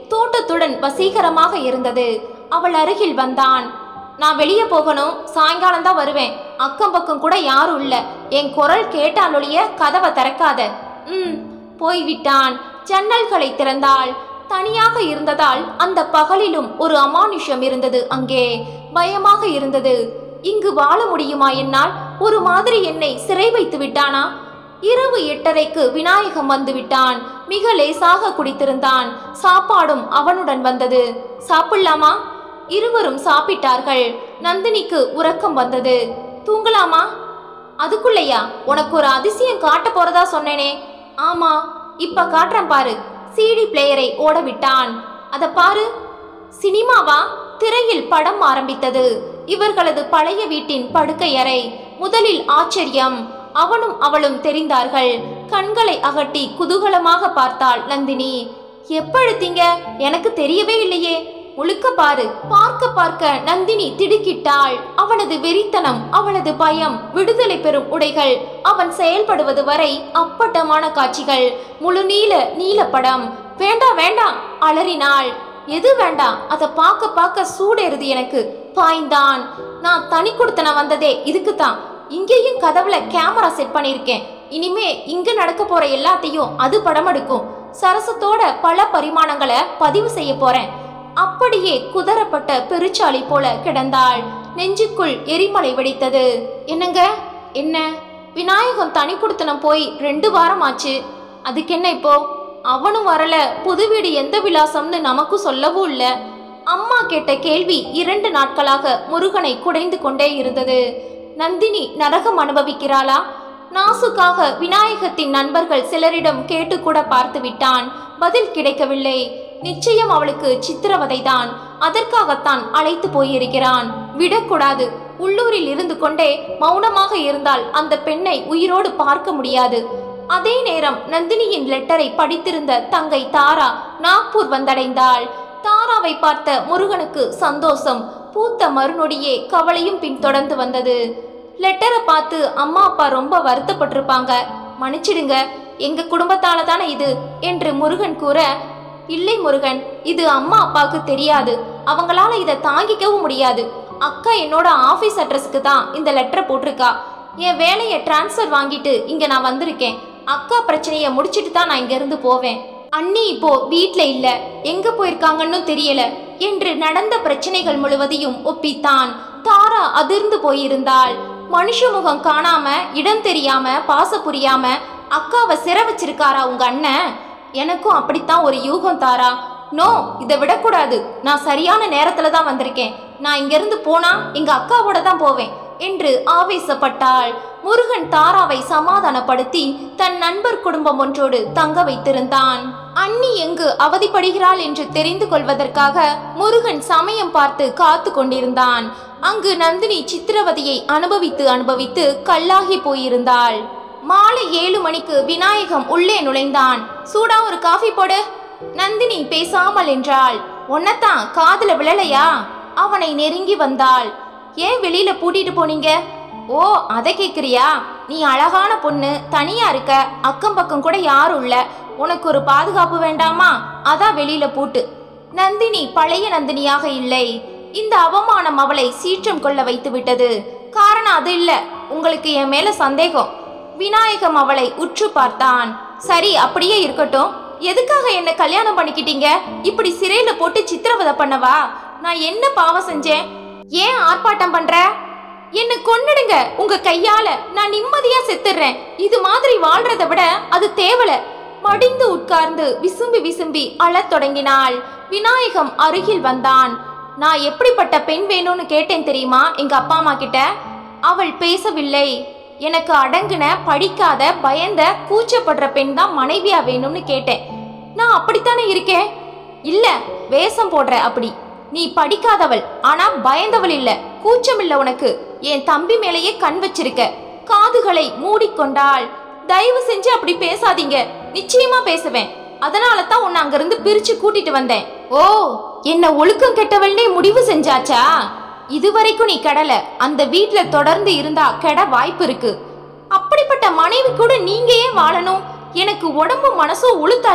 தோட்டத்துடன் வசீகரமாக இருந்தது அவள் அருகில் வந்தான் நான் வெளியே போகணும் சாயங்காலம் தான் வருவேன் அக்கம் பக்கம் கூட யாரும் இல்ல என் குரல் கேட்டாலொழிய கதவை திறக்காத ம் போய்விட்டான் ஜன்னல்களை திறந்தாள் தனியாக இருந்ததால் அந்த பகலிலும் ஒரு அமானுஷ்யம் இருந்தது அங்கே பயமாக இருந்தது இங்கு வாழ முடியுமா என்னால் ஒரு மாதிரி என்னை சிறை வைத்து விட்டானா இரவு எட்டரைக்கு விநாயகம் வந்து விட்டான் மிக லேசாக குடித்திருந்தான் சாப்பாடும் அவனுடன் வந்தது சாப்பிடலாமா இருவரும் சாப்பிட்டார்கள் நந்தினிக்கு உறக்கம் வந்தது தூங்கலாமா அதுக்குள்ளையா உனக்கு ஒரு அதிசயம் காட்ட போறதா சொன்னேனே ஆமா இப்ப காட்டுறேன் பாரு சிடி பிளேயரை ஓட விட்டான் அத பாரு சினிமாவா திரையில் படம் ஆரம்பித்தது இவர்களது பழைய வீட்டின் படுக்கை அறை முதலில் ஆச்சரியம் அவனும் அவளும் தெரிந்தார்கள் கண்களை அகட்டி குதூகலமாக பார்த்தாள் நந்தினி எப்ப எடுத்தீங்க எனக்கு தெரியவே இல்லையே முழுக்க பாரு பார்க்க பார்க்க நந்தினி திடுக்கிட்டாள் அவனது வெறித்தனம் அவளது பயம் விடுதலை பெறும் உடைகள் அவன் செயல்படுவது வரை அப்பட்டமான காட்சிகள் முழு நீல நீல படம் வேண்டாம் வேண்டாம் அலறினாள் எது வேண்டாம் அதை பார்க்க பார்க்க சூடேறுது எனக்கு பாய்ந்தான் நான் தனி கொடுத்தன வந்ததே இதுக்கு தான் இங்கேயும் கதவுல கேமரா செட் பண்ணியிருக்கேன் இனிமே இங்க நடக்க போற எல்லாத்தையும் அது படம் எடுக்கும் சரசத்தோட பல பரிமாணங்களை பதிவு செய்ய போறேன் அப்படியே குதறப்பட்ட பெருச்சாளி போல கிடந்தாள் நெஞ்சுக்குள் எரிமலை வெடித்தது என்னங்க என்ன விநாயகம் தனி கொடுத்தனம் போய் ரெண்டு வாரம் ஆச்சு அதுக்கு என்ன இப்போ அவனும் வரல புது வீடு எந்த விலாசம்னு நமக்கும் சொல்லவும் இல்ல அம்மா கேட்ட கேள்வி இரண்டு நாட்களாக முருகனை குடைந்து கொண்டே இருந்தது நந்தினி நரகம் அனுபவிக்கிறாளா நாசுக்காக விநாயகத்தின் நண்பர்கள் சிலரிடம் கேட்டு கூட பார்த்து விட்டான் பதில் கிடைக்கவில்லை நிச்சயம் அவளுக்கு சித்திரவதைதான் அதற்காகத்தான் அழைத்து போயிருக்கிறான் விடக்கூடாது உள்ளூரில் இருந்து கொண்டே மௌனமாக இருந்தால் அந்த பெண்ணை உயிரோடு பார்க்க முடியாது அதே நேரம் நந்தினியின் லெட்டரை படித்திருந்த தங்கை தாரா நாக்பூர் வந்தடைந்தாள் தாராவை பார்த்த முருகனுக்கு சந்தோஷம் பூத்த மறுநொடியே கவலையும் பின்தொடர்ந்து வந்தது லெட்டரை பார்த்து அம்மா அப்பா ரொம்ப வருத்தப்பட்டிருப்பாங்க மன்னிச்சிடுங்க எங்க குடும்பத்தால தானே இது என்று முருகன் கூற இல்லை முருகன் இது அம்மா அப்பாவுக்கு தெரியாது அவங்களால இதை தாங்கிக்கவும் முடியாது அக்கா என்னோட ஆபீஸ் அட்ரஸ்க்கு தான் இந்த லெட்டரை போட்டிருக்கா என் வேலையை டிரான்ஸ்ஃபர் வாங்கிட்டு இங்க நான் வந்திருக்கேன் அக்கா பிரச்சனையை முடிச்சிட்டு தான் நான் இங்க இருந்து போவேன் அண்ணி இப்போ வீட்ல இல்ல எங்க போயிருக்காங்கன்னு தெரியல என்று நடந்த பிரச்சனைகள் முழுவதையும் ஒப்பித்தான் தாரா அதிர்ந்து போயிருந்தாள் மனுஷ முகம் காணாம இடம் தெரியாம பாச புரியாம அக்காவை சிற வச்சிருக்காரா உங்க அண்ணன் எனக்கும் அப்படித்தான் ஒரு யூகம் தாரா நோ இதை விடக்கூடாது நான் சரியான நேரத்துல தான் வந்திருக்கேன் நான் இங்கிருந்து போனா எங்க அக்காவோட தான் போவேன் என்று ஆவேசப்பட்டாள் முருகன் தாராவை சமாதானப்படுத்தி தன் நண்பர் குடும்பம் ஒன்றோடு தங்க வைத்திருந்தான் அண்ணி எங்கு அவதிப்படுகிறாள் என்று தெரிந்து கொள்வதற்காக முருகன் சமயம் பார்த்து காத்து கொண்டிருந்தான் அங்கு நந்தினி சித்திரவதையை அனுபவித்து அனுபவித்து கல்லாகி போயிருந்தாள் மாலை ஏழு மணிக்கு விநாயகம் உள்ளே நுழைந்தான் சூடா ஒரு காஃபி போடு நந்தினி பேசாமல் என்றாள் உன்னத்தான் காதுல விழலையா அவனை நெருங்கி வந்தாள் ஏன் வெளியில பூட்டிட்டு போனீங்க ஓ அதை கேக்குறியா நீ அழகான பொண்ணு தனியா இருக்க அக்கம் பக்கம் கூட யாரும் இல்ல உனக்கு ஒரு பாதுகாப்பு வேண்டாமா அதான் வெளியில பூட்டு நந்தினி பழைய நந்தினியாக இல்லை இந்த அவமானம் அவளை சீற்றம் கொள்ள வைத்து விட்டது காரணம் அது இல்ல உங்களுக்கு என் மேல சந்தேகம் விநாயகம் அவளை உற்று பார்த்தான் சரி அப்படியே இருக்கட்டும் எதுக்காக என்ன கல்யாணம் பண்ணிக்கிட்டீங்க இப்படி சிறையில போட்டு சித்திரவதை பண்ணவா நான் என்ன பாவம் செஞ்சேன் ஏன் ஆர்ப்பாட்டம் பண்ற என்ன கொன்னுடுங்க உங்க கையால நான் நிம்மதியா செத்துடுறேன் இது மாதிரி வாழ்றத விட அது தேவல மடிந்து உட்கார்ந்து விசும்பி விசும்பி அழத் தொடங்கினாள் விநாயகம் அருகில் வந்தான் நான் எப்படிப்பட்ட பெண் வேணும்னு கேட்டேன் தெரியுமா எங்க அப்பா அம்மா கிட்ட அவள் பேசவில்லை எனக்கு அடங்குன படிக்காத பயந்த கூச்சப்படுற பெண் தான் மனைவியா வேணும்னு கேட்டேன் நான் அப்படித்தானே இருக்கேன் இல்ல வேஷம் போடுற அப்படி நீ படிக்காதவள் ஆனா பயந்தவள் இல்ல கூச்சம் இல்ல உனக்கு என் தம்பி மேலேயே கண் வச்சிருக்க காதுகளை மூடிக்கொண்டாள் தயவு செஞ்சு அப்படி பேசாதீங்க நிச்சயமா பேசுவேன் அதனால தான் உன்னை அங்கிருந்து பிரிச்சு கூட்டிட்டு வந்தேன் ஓ என்ன ஒழுக்கம் கெட்டவள்னே முடிவு செஞ்சாச்சா இதுவரைக்கும் நீ கெடல அந்த வீட்ல தொடர்ந்து இருந்தா கெட வாய்ப்பு இருக்கு அப்படிப்பட்ட மனைவி கூட நீங்க ஏன் வாழணும் எனக்கு உடம்பும் மனசும் உளுத்தாச்சு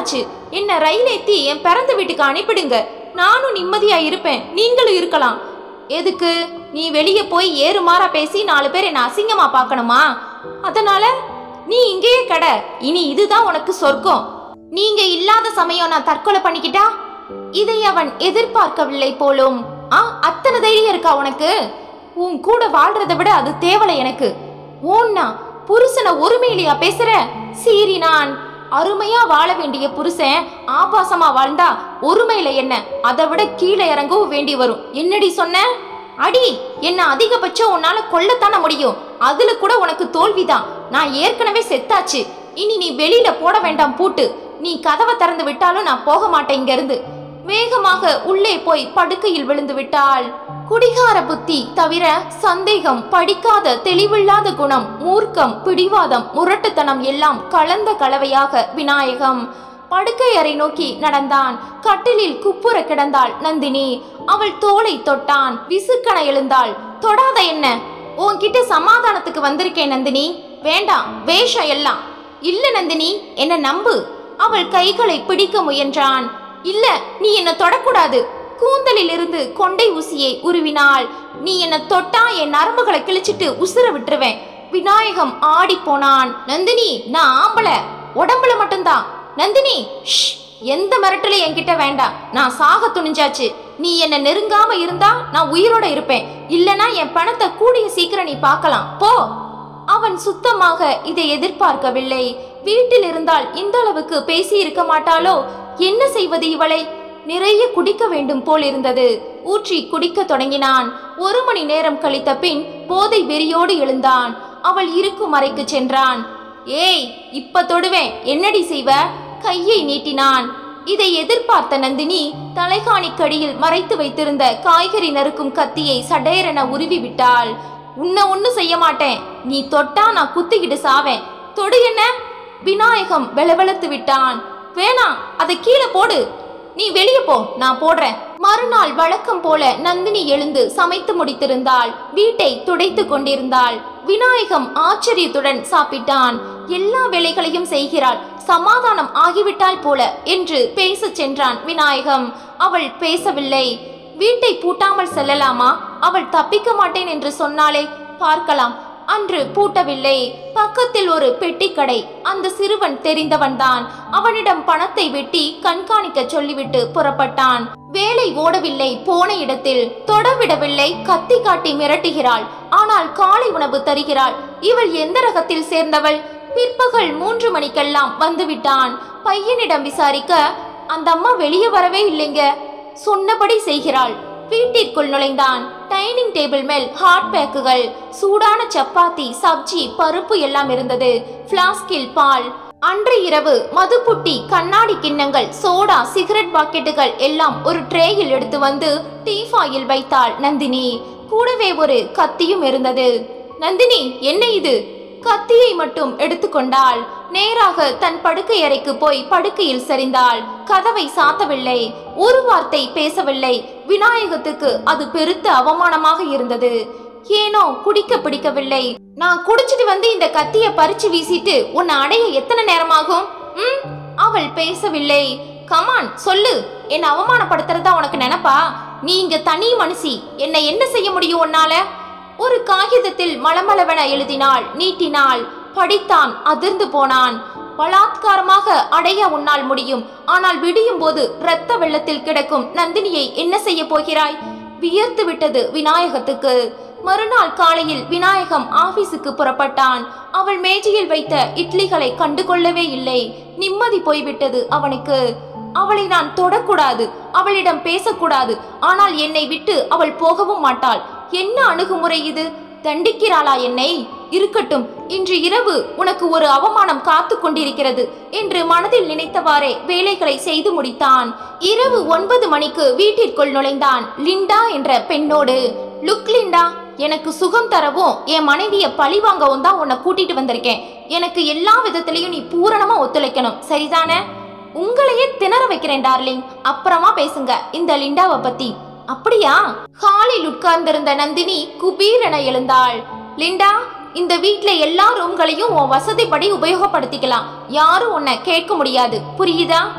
என்ன ரயில் ஏத்தி என் பிறந்த வீட்டுக்கு அனுப்பிடுங்க நானும் நிம்மதியா இருப்பேன் நீங்களும் இருக்கலாம் எதுக்கு நீ வெளியே போய் ஏறுமாறா பேசி நாலு பேர் என்ன அசிங்கமா பார்க்கணுமா அதனால நீ இங்கேயே கடை இனி இதுதான் உனக்கு சொர்க்கம் நீங்க இல்லாத சமயம் நான் தற்கொலை பண்ணிக்கிட்டா இதை அவன் எதிர்பார்க்கவில்லை போலும் ஆ அத்தனை தைரியம் இருக்கா உனக்கு உன் கூட வாழ்றதை விட அது தேவலை எனக்கு ஓன்னா புருஷனை ஒருமையிலையா பேசுற சீரி நான் அருமையா வாழ வேண்டிய புருஷன் ஆபாசமா வாழ்ந்தா ஒருமையில என்ன அதை விட கீழே இறங்கவும் வேண்டி வரும் என்னடி சொன்ன அடி என்ன அதிகபட்சம் உன்னால கொல்லத்தானே முடியும் அதுல கூட உனக்கு தோல்விதான் நான் ஏற்கனவே செத்தாச்சு இனி நீ வெளியில போட வேண்டாம் பூட்டு நீ கதவை திறந்து விட்டாலும் நான் போக மாட்டேன் இங்க இருந்து வேகமாக உள்ளே போய் படுக்கையில் விழுந்து விட்டாள் குடிகார புத்தி தவிர சந்தேகம் படிக்காத தெளிவில்லாத குணம் மூர்க்கம் பிடிவாதம் முரட்டுத்தனம் எல்லாம் கலந்த கலவையாக விநாயகம் படுக்கை அறை நோக்கி நடந்தான் கட்டிலில் குப்புற கிடந்தாள் நந்தினி அவள் தோளை தொட்டான் விசுக்கன எழுந்தாள் தொடாத என்ன உன்கிட்ட சமாதானத்துக்கு வந்திருக்கேன் நந்தினி வேண்டாம் வேஷம் எல்லாம் இல்ல நந்தினி என்ன நம்பு அவள் கைகளை பிடிக்க முயன்றான் இல்ல நீ என்ன தொடக்கூடாது கூந்தலில் இருந்து கொண்டை ஊசியை உருவினாள் நீ என்ன தொட்டா என் நரம்புகளை கிழிச்சிட்டு உசுர விட்டுருவேன் விநாயகம் ஆடி போனான் நந்தினி நான் ஆம்பளை உடம்புல மட்டும்தான் நந்தினி ஷ், எந்த மிரட்டலும் என்கிட்ட வேண்டாம் நான் சாக துணிஞ்சாச்சு நீ என்ன நெருங்காம இருந்தா நான் உயிரோட இருப்பேன் இல்லனா என் பணத்தை கூடிய சீக்கிரம் நீ பார்க்கலாம் போ அவன் சுத்தமாக இதை எதிர்பார்க்கவில்லை வீட்டில் இருந்தால் இந்த அளவுக்கு பேசி இருக்க மாட்டாளோ என்ன செய்வது இவளை நிறைய குடிக்க வேண்டும் போல் இருந்தது ஊற்றி குடிக்க தொடங்கினான் ஒரு மணி நேரம் கழித்த பின் போதை வெறியோடு எழுந்தான் அவள் இருக்கும் அறைக்கு சென்றான் ஏய் இப்ப தொடுவேன் என்னடி செய்வ கையை நீட்டினான் இதை எதிர்பார்த்த நந்தினி தலைகாணிக்கடியில் மறைத்து வைத்திருந்த காய்கறி நறுக்கும் கத்தியை சடேரென உருவி விட்டாள் உன்னை ஒன்னும் செய்ய மாட்டேன் நீ தொட்டா நான் குத்திக்கிட்டு சாவேன் தொடு என்ன விநாயகம் வெளவெளத்து விட்டான் வேணாம் அதை கீழே போடு நீ வெளியே போ நான் போடுறேன் மறுநாள் வழக்கம் போல நந்தினி எழுந்து சமைத்து முடித்திருந்தாள் வீட்டை துடைத்து கொண்டிருந்தாள் விநாயகம் ஆச்சரியத்துடன் சாப்பிட்டான் எல்லா வேலைகளையும் செய்கிறாள் சமாதானம் ஆகிவிட்டாள் போல என்று பேசச் சென்றான் விநாயகம் அவள் பேசவில்லை வீட்டை பூட்டாமல் செல்லலாமா அவள் தப்பிக்க மாட்டேன் என்று சொன்னாலே பார்க்கலாம் அன்று பூட்டவில்லை பக்கத்தில் ஒரு பெட்டிக்கடை அந்த சிறுவன் தெரிந்தவன்தான் அவனிடம் பணத்தை வெட்டி கண்காணிக்க சொல்லிவிட்டு புறப்பட்டான் வேலை ஓடவில்லை போன இடத்தில் தொடவிடவில்லை கத்தி காட்டி மிரட்டுகிறாள் ஆனால் காலை உணவு தருகிறாள் இவள் எந்த ரகத்தில் சேர்ந்தவள் பிற்பகல் மூன்று மணிக்கெல்லாம் வந்துவிட்டான் பையனிடம் விசாரிக்க அந்த அம்மா வெளியே வரவே இல்லைங்க சொன்னபடி செய்கிறாள் வீட்டிற்குள் நுழைந்தான் டைனிங் டேபிள் மேல் ஹாட் பேக்குகள் சூடான சப்பாத்தி சப்ஜி பருப்பு எல்லாம் இருந்தது பிளாஸ்கில் பால் அன்று இரவு மதுப்புட்டி கண்ணாடி கிண்ணங்கள் சோடா சிகரெட் பாக்கெட்டுகள் எல்லாம் ஒரு ட்ரேயில் எடுத்து வந்து டீஃபாயில் வைத்தாள் நந்தினி கூடவே ஒரு கத்தியும் இருந்தது நந்தினி என்ன இது கத்தியை மட்டும் எடுத்துக்கொண்டாள் நேராக தன் படுக்கை அறைக்கு போய் படுக்கையில் சரிந்தாள் கதவை சாத்தவில்லை ஒரு வார்த்தை பேசவில்லை விநாயகத்துக்கு அது பெருத்த அவமானமாக இருந்தது ஏனோ குடிக்க பிடிக்கவில்லை நான் குடிச்சிட்டு வந்து இந்த கத்திய பறிச்சு வீசிட்டு உன்னை அடைய எத்தனை நேரமாகும் ம் அவள் பேசவில்லை கமான் சொல்லு என்னை அவமானப்படுத்துறதா உனக்கு நினைப்பா நீ இங்க தனி மனுஷி என்னை என்ன செய்ய முடியும் உன்னால ஒரு காகிதத்தில் மளமளவென எழுதினாள் நீட்டினாள் படித்தான் அதிர்ந்து போனான் பலாத்காரமாக அடைய உன்னால் முடியும் ஆனால் விடியும் போது இரத்த வெள்ளத்தில் கிடக்கும் நந்தினியை என்ன செய்ய போகிறாய் வியர்த்து விட்டது விநாயகத்துக்கு மறுநாள் காலையில் விநாயகம் ஆபீஸுக்கு புறப்பட்டான் அவள் மேஜையில் வைத்த இட்லிகளை கண்டு கொள்ளவே இல்லை நிம்மதி போய்விட்டது அவனுக்கு அவளை நான் தொடக்கூடாது அவளிடம் பேசக்கூடாது ஆனால் என்னை விட்டு அவள் போகவும் மாட்டாள் என்ன அணுகுமுறை இது தண்டிக்கிறாளா என்னை இருக்கட்டும் இன்று இரவு உனக்கு ஒரு அவமானம் காத்து கொண்டிருக்கிறது என்று மனதில் நினைத்தவாறே வேலைகளை செய்து முடித்தான் இரவு ஒன்பது மணிக்கு வீட்டிற்குள் நுழைந்தான் லிண்டா என்ற பெண்ணோடு லுக் லிண்டா எனக்கு சுகம் தரவும் என் மனைவிய பழி வாங்கவும் தான் உன்னை கூட்டிட்டு வந்திருக்கேன் எனக்கு எல்லா விதத்திலையும் நீ பூரணமா ஒத்துழைக்கணும் சரிதானே உங்களையே திணற வைக்கிறேன் டார்லிங் அப்புறமா பேசுங்க இந்த லிண்டாவை பத்தி அப்படியா ஹாலில் உட்கார்ந்திருந்த நந்தினி குபீரென எழுந்தாள் லிண்டா இந்த வீட்ல எல்லா ரூம்களையும் உன் வசதிப்படி உபயோகப்படுத்திக்கலாம் யாரும் உன்னை கேட்க முடியாது புரியுதா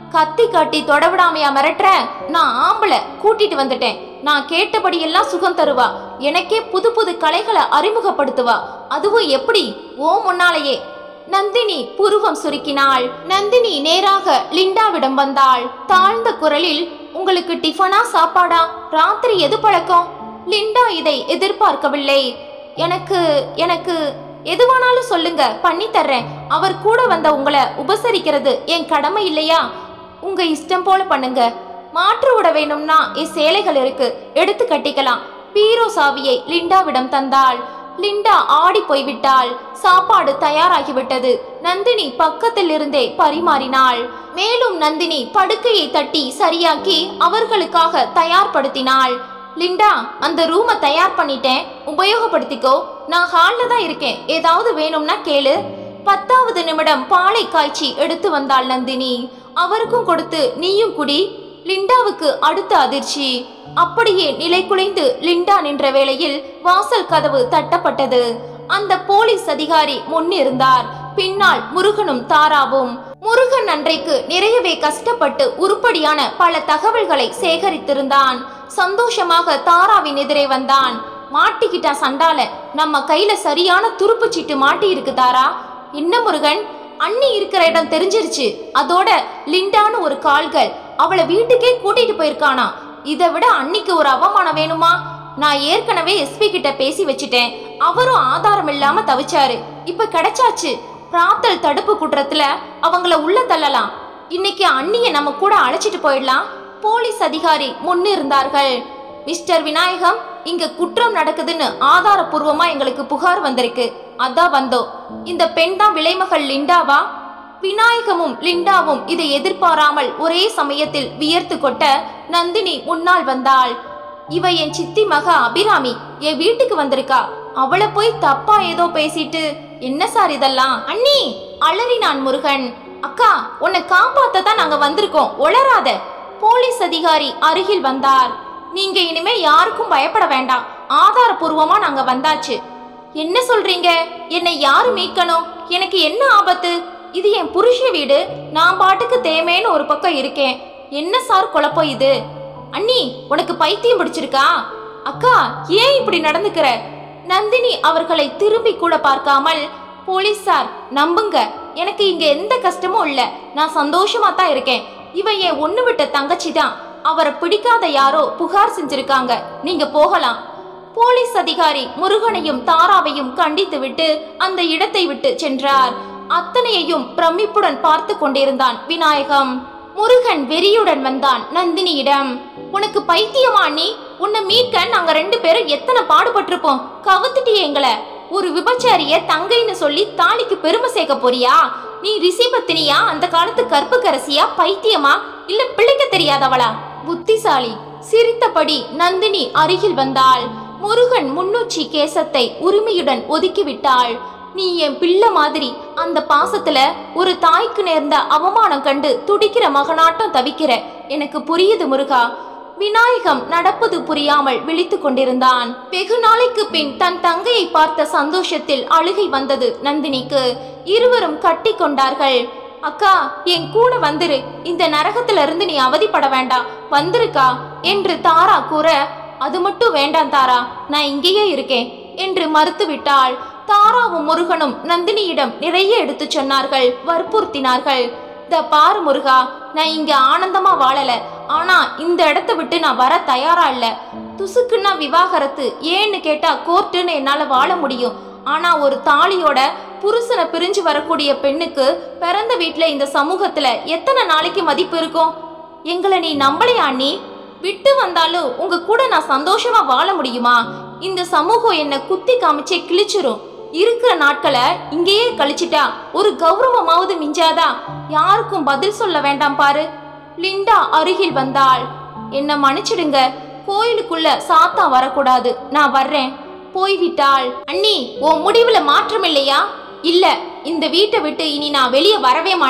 கத்தி காட்டி தொடவிடாமையா மிரட்டுற நான் ஆம்பளை கூட்டிட்டு வந்துட்டேன் நான் கேட்டபடி எல்லாம் சுகம் தருவா எனக்கே புது புது கலைகளை அறிமுகப்படுத்துவா அதுவும் எப்படி ஓ முன்னாலேயே நந்தினி புருவம் சுருக்கினாள் நந்தினி நேராக லிண்டாவிடம் வந்தாள் தாழ்ந்த குரலில் உங்களுக்கு டிஃபனா சாப்பாடா ராத்திரி எது பழக்கம் லிண்டா இதை எதிர்பார்க்கவில்லை எனக்கு எனக்கு எதுவானாலும் சொல்லுங்க பண்ணி தர்றேன் அவர் கூட வந்த உங்களை உபசரிக்கிறது என் கடமை இல்லையா உங்க இஷ்டம் போல பண்ணுங்க மாற்று உட வேணும்னா என் சேலைகள் இருக்கு எடுத்து கட்டிக்கலாம் பீரோ சாவியை லிண்டாவிடம் தந்தாள் லிண்டா ஆடி போய்விட்டாள் சாப்பாடு தயாராகிவிட்டது நந்தினி பக்கத்தில் இருந்தே பரிமாறினாள் மேலும் நந்தினி படுக்கையை தட்டி சரியாக்கி அவர்களுக்காக தயார்படுத்தினாள் லிண்டா அந்த ரூமை தயார் பண்ணிட்டேன் உபயோகப்படுத்திக்கோ நான் ஹால்ல தான் இருக்கேன் ஏதாவது வேணும்னா கேளு பத்தாவது நிமிடம் பாலை காய்ச்சி எடுத்து வந்தாள் நந்தினி அவருக்கும் கொடுத்து நீயும் குடி லிண்டாவுக்கு அடுத்த அதிர்ச்சி அப்படியே நிலை குலைந்து லிண்டா நின்ற வேளையில் வாசல் கதவு தட்டப்பட்டது அந்த போலீஸ் அதிகாரி முன்னிருந்தார் பின்னால் முருகனும் தாராவும் முருகன் அன்றைக்கு நிறையவே கஷ்டப்பட்டு உருப்படியான பல தகவல்களை சேகரித்திருந்தான் சந்தோஷமாக தாராவின் எதிரே வந்தான் மாட்டிக்கிட்டா சண்டால நம்ம கையில சரியான துருப்பு சீட்டு மாட்டி இருக்கு தாரா என்ன முருகன் அண்ணி இருக்கிற இடம் தெரிஞ்சிருச்சு அதோட லிண்டான்னு ஒரு கால்கள் அவளை வீட்டுக்கே கூட்டிட்டு போயிருக்கானா இதை விட அன்னிக்கு ஒரு அவமானம் வேணுமா நான் ஏற்கனவே எஸ்பி கிட்ட பேசி வச்சிட்டேன் அவரும் ஆதாரம் இல்லாம தவிச்சாரு இப்ப கிடைச்சாச்சு பிராத்தல் தடுப்பு குற்றத்துல அவங்கள உள்ள தள்ளலாம் இன்னைக்கு அண்ணிய நம்ம கூட அழைச்சிட்டு போயிடலாம் போலீஸ் அதிகாரி முன்னிருந்தார்கள் மிஸ்டர் விநாயகம் இங்க குற்றம் நடக்குதுன்னு ஆதாரபூர்வமா எங்களுக்கு புகார் வந்திருக்கு அதான் வந்தோம் இந்த பெண் தான் விலைமகள் லிண்டாவா விநாயகமும் லிண்டாவும் இதை எதிர்பாராமல் ஒரே சமயத்தில் வியர்த்து கொட்ட நந்தினி முன்னால் வந்தாள் இவ என் சித்தி மக அபிராமி என் வீட்டுக்கு வந்திருக்கா அவளை போய் தப்பா ஏதோ பேசிட்டு என்ன சார் இதெல்லாம் அண்ணி அலறினான் முருகன் அக்கா உன்னை காப்பாத்த தான் நாங்க வந்திருக்கோம் உளராத போலீஸ் அதிகாரி அருகில் வந்தார் நீங்க இனிமே யாருக்கும் பயப்பட வேண்டாம் ஆதாரபூர்வமா நாங்க வந்தாச்சு என்ன சொல்றீங்க என்னை யாரு மீட்கணும் எனக்கு என்ன ஆபத்து இது என் புருஷ வீடு நான் பாட்டுக்கு தேமேன்னு ஒரு பக்கம் இருக்கேன் என்ன சார் குழப்பம் இது அண்ணி உனக்கு பைத்தியம் பிடிச்சிருக்கா அக்கா ஏன் இப்படி நடந்துக்கிற நந்தினி அவர்களை திரும்பி கூட பார்க்காமல் போலீஸார் நம்புங்க எனக்கு இங்க எந்த கஷ்டமும் இல்ல நான் சந்தோஷமா தான் இருக்கேன் இவ என் ஒண்ணு விட்ட தங்கச்சி தான் அவரை பிடிக்காத யாரோ புகார் செஞ்சிருக்காங்க நீங்க போகலாம் போலீஸ் அதிகாரி முருகனையும் தாராவையும் கண்டித்துவிட்டு அந்த இடத்தை விட்டு சென்றார் அத்தனையையும் பிரமிப்புடன் பார்த்து கொண்டிருந்தான் விநாயகம் முருகன் வெறியுடன் வந்தான் நந்தினியிடம் உனக்கு பைத்தியமா நீ உன்னை மீட்க நாங்க ரெண்டு பேரும் எத்தனை பாடுபட்டிருப்போம் கவுத்துட்டியே எங்களை ஒரு விபச்சாரிய தங்கைன்னு சொல்லி தாலிக்கு பெருமை சேர்க்க போறியா நீ ரிஷிபத்தினியா அந்த காலத்து கற்புக்கரசியா பைத்தியமா இல்ல பிழைக்க தெரியாதவளா புத்திசாலி சிரித்தபடி நந்தினி அருகில் வந்தாள் முருகன் முன்னூச்சி கேசத்தை உரிமையுடன் ஒதுக்கிவிட்டாள் நீ என் பிள்ளை மாதிரி அந்த பாசத்துல ஒரு தாய்க்கு நேர்ந்த அவமானம் கண்டு துடிக்கிற மகனாட்டம் தவிக்கிற எனக்கு புரியுது முருகா விநாயகம் நடப்பது புரியாமல் விழித்துக் கொண்டிருந்தான் வெகு நாளைக்கு பின் தன் தங்கையை பார்த்த சந்தோஷத்தில் அழுகை வந்தது நந்தினிக்கு இருவரும் கட்டி கொண்டார்கள் அக்கா என் கூட வந்துரு இந்த நரகத்துல இருந்து நீ அவதிப்பட வேண்டாம் வந்துருக்கா என்று தாரா கூற அது மட்டும் வேண்டாம் தாரா நான் இங்கேயே இருக்கேன் என்று மறுத்துவிட்டாள் தாராவும் முருகனும் நந்தினியிடம் நிறைய எடுத்துச் சொன்னார்கள் வற்புறுத்தினார்கள் த பாரு முருகா நான் இங்க ஆனந்தமா வாழல ஆனா இந்த இடத்த விட்டு நான் வர தயாரா இல்ல துசுக்குன்னா விவாகரத்து ஏன்னு கேட்டா கோர்ட்டுன்னு என்னால வாழ முடியும் ஆனா ஒரு தாலியோட புருஷனை பிரிஞ்சு வரக்கூடிய பெண்ணுக்கு பிறந்த வீட்ல இந்த சமூகத்துல எத்தனை நாளைக்கு மதிப்பு இருக்கும் எங்களை நீ நம்பலையா நீ விட்டு வந்தாலும் உங்க கூட நான் சந்தோஷமா வாழ முடியுமா இந்த சமூகம் என்னை குத்தி காமிச்சே கிழிச்சிரும் இருக்கிற நாட்களை இங்கேயே கழிச்சிட்டா ஒரு கௌரவமாவது மிஞ்சாதா யாருக்கும் பதில் சொல்ல வேண்டாம் பாரு லிண்டா அருகில் வந்தாள் என்ன மன்னிச்சிடுங்க கோயிலுக்குள்ள சாத்தான் வரக்கூடாது நான் வர்றேன் போய்விட்டாள் அண்ணி உன் முடிவுல மாற்றம் இல்லையா இல்ல இந்த வீட்டை விட்டு இனி நான் வெளியே வரவே மாட்டேன்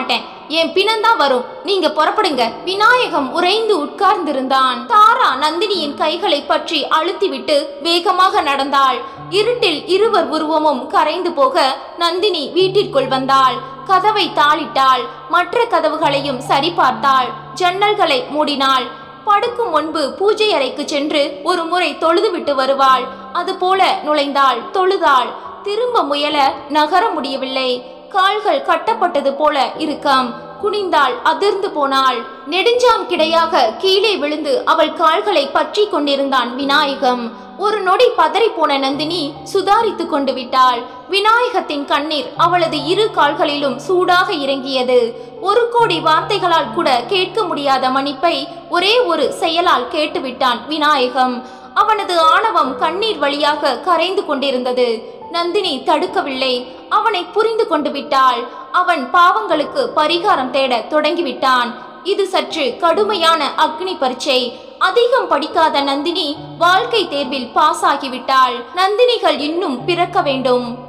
என் பிணந்தான் வரும் நீங்க புறப்படுங்க விநாயகம் உறைந்து உட்கார்ந்திருந்தான் தாரா நந்தினியின் கைகளை பற்றி அழுத்திவிட்டு வேகமாக நடந்தாள் இருட்டில் இருவர் உருவமும் கரைந்து போக நந்தினி வீட்டிற்குள் வந்தாள் கதவை தாளிட்டாள் மற்ற கதவுகளையும் சரிபார்த்தாள் ஜன்னல்களை மூடினாள் படுக்கும் முன்பு பூஜை அறைக்கு சென்று ஒரு முறை தொழுதுவிட்டு வருவாள் அதுபோல நுழைந்தாள் தொழுதாள் திரும்ப முயல நகர முடியவில்லை கால்கள் கட்டப்பட்டது போல இருக்கம் குனிந்தாள் அதிர்ந்து போனாள் நெடுஞ்சாம் கிடையாக கீழே விழுந்து அவள் கால்களை பற்றி கொண்டிருந்தான் விநாயகம் ஒரு நொடி பதறி போன நந்தினி சுதாரித்து கொண்டு விட்டாள் விநாயகத்தின் கண்ணீர் அவளது இரு கால்களிலும் சூடாக இறங்கியது ஒரு கோடி வார்த்தைகளால் கூட கேட்க முடியாத மன்னிப்பை ஒரே ஒரு செயலால் கேட்டுவிட்டான் விநாயகம் அவனது ஆணவம் கண்ணீர் வழியாக கரைந்து கொண்டிருந்தது நந்தினி தடுக்கவில்லை அவனை புரிந்து கொண்டு விட்டாள் அவன் பாவங்களுக்கு பரிகாரம் தேட தொடங்கிவிட்டான் இது சற்று கடுமையான அக்னி பரீட்சை அதிகம் படிக்காத நந்தினி வாழ்க்கை தேர்வில் பாஸ் ஆகிவிட்டாள் நந்தினிகள் இன்னும் பிறக்க வேண்டும்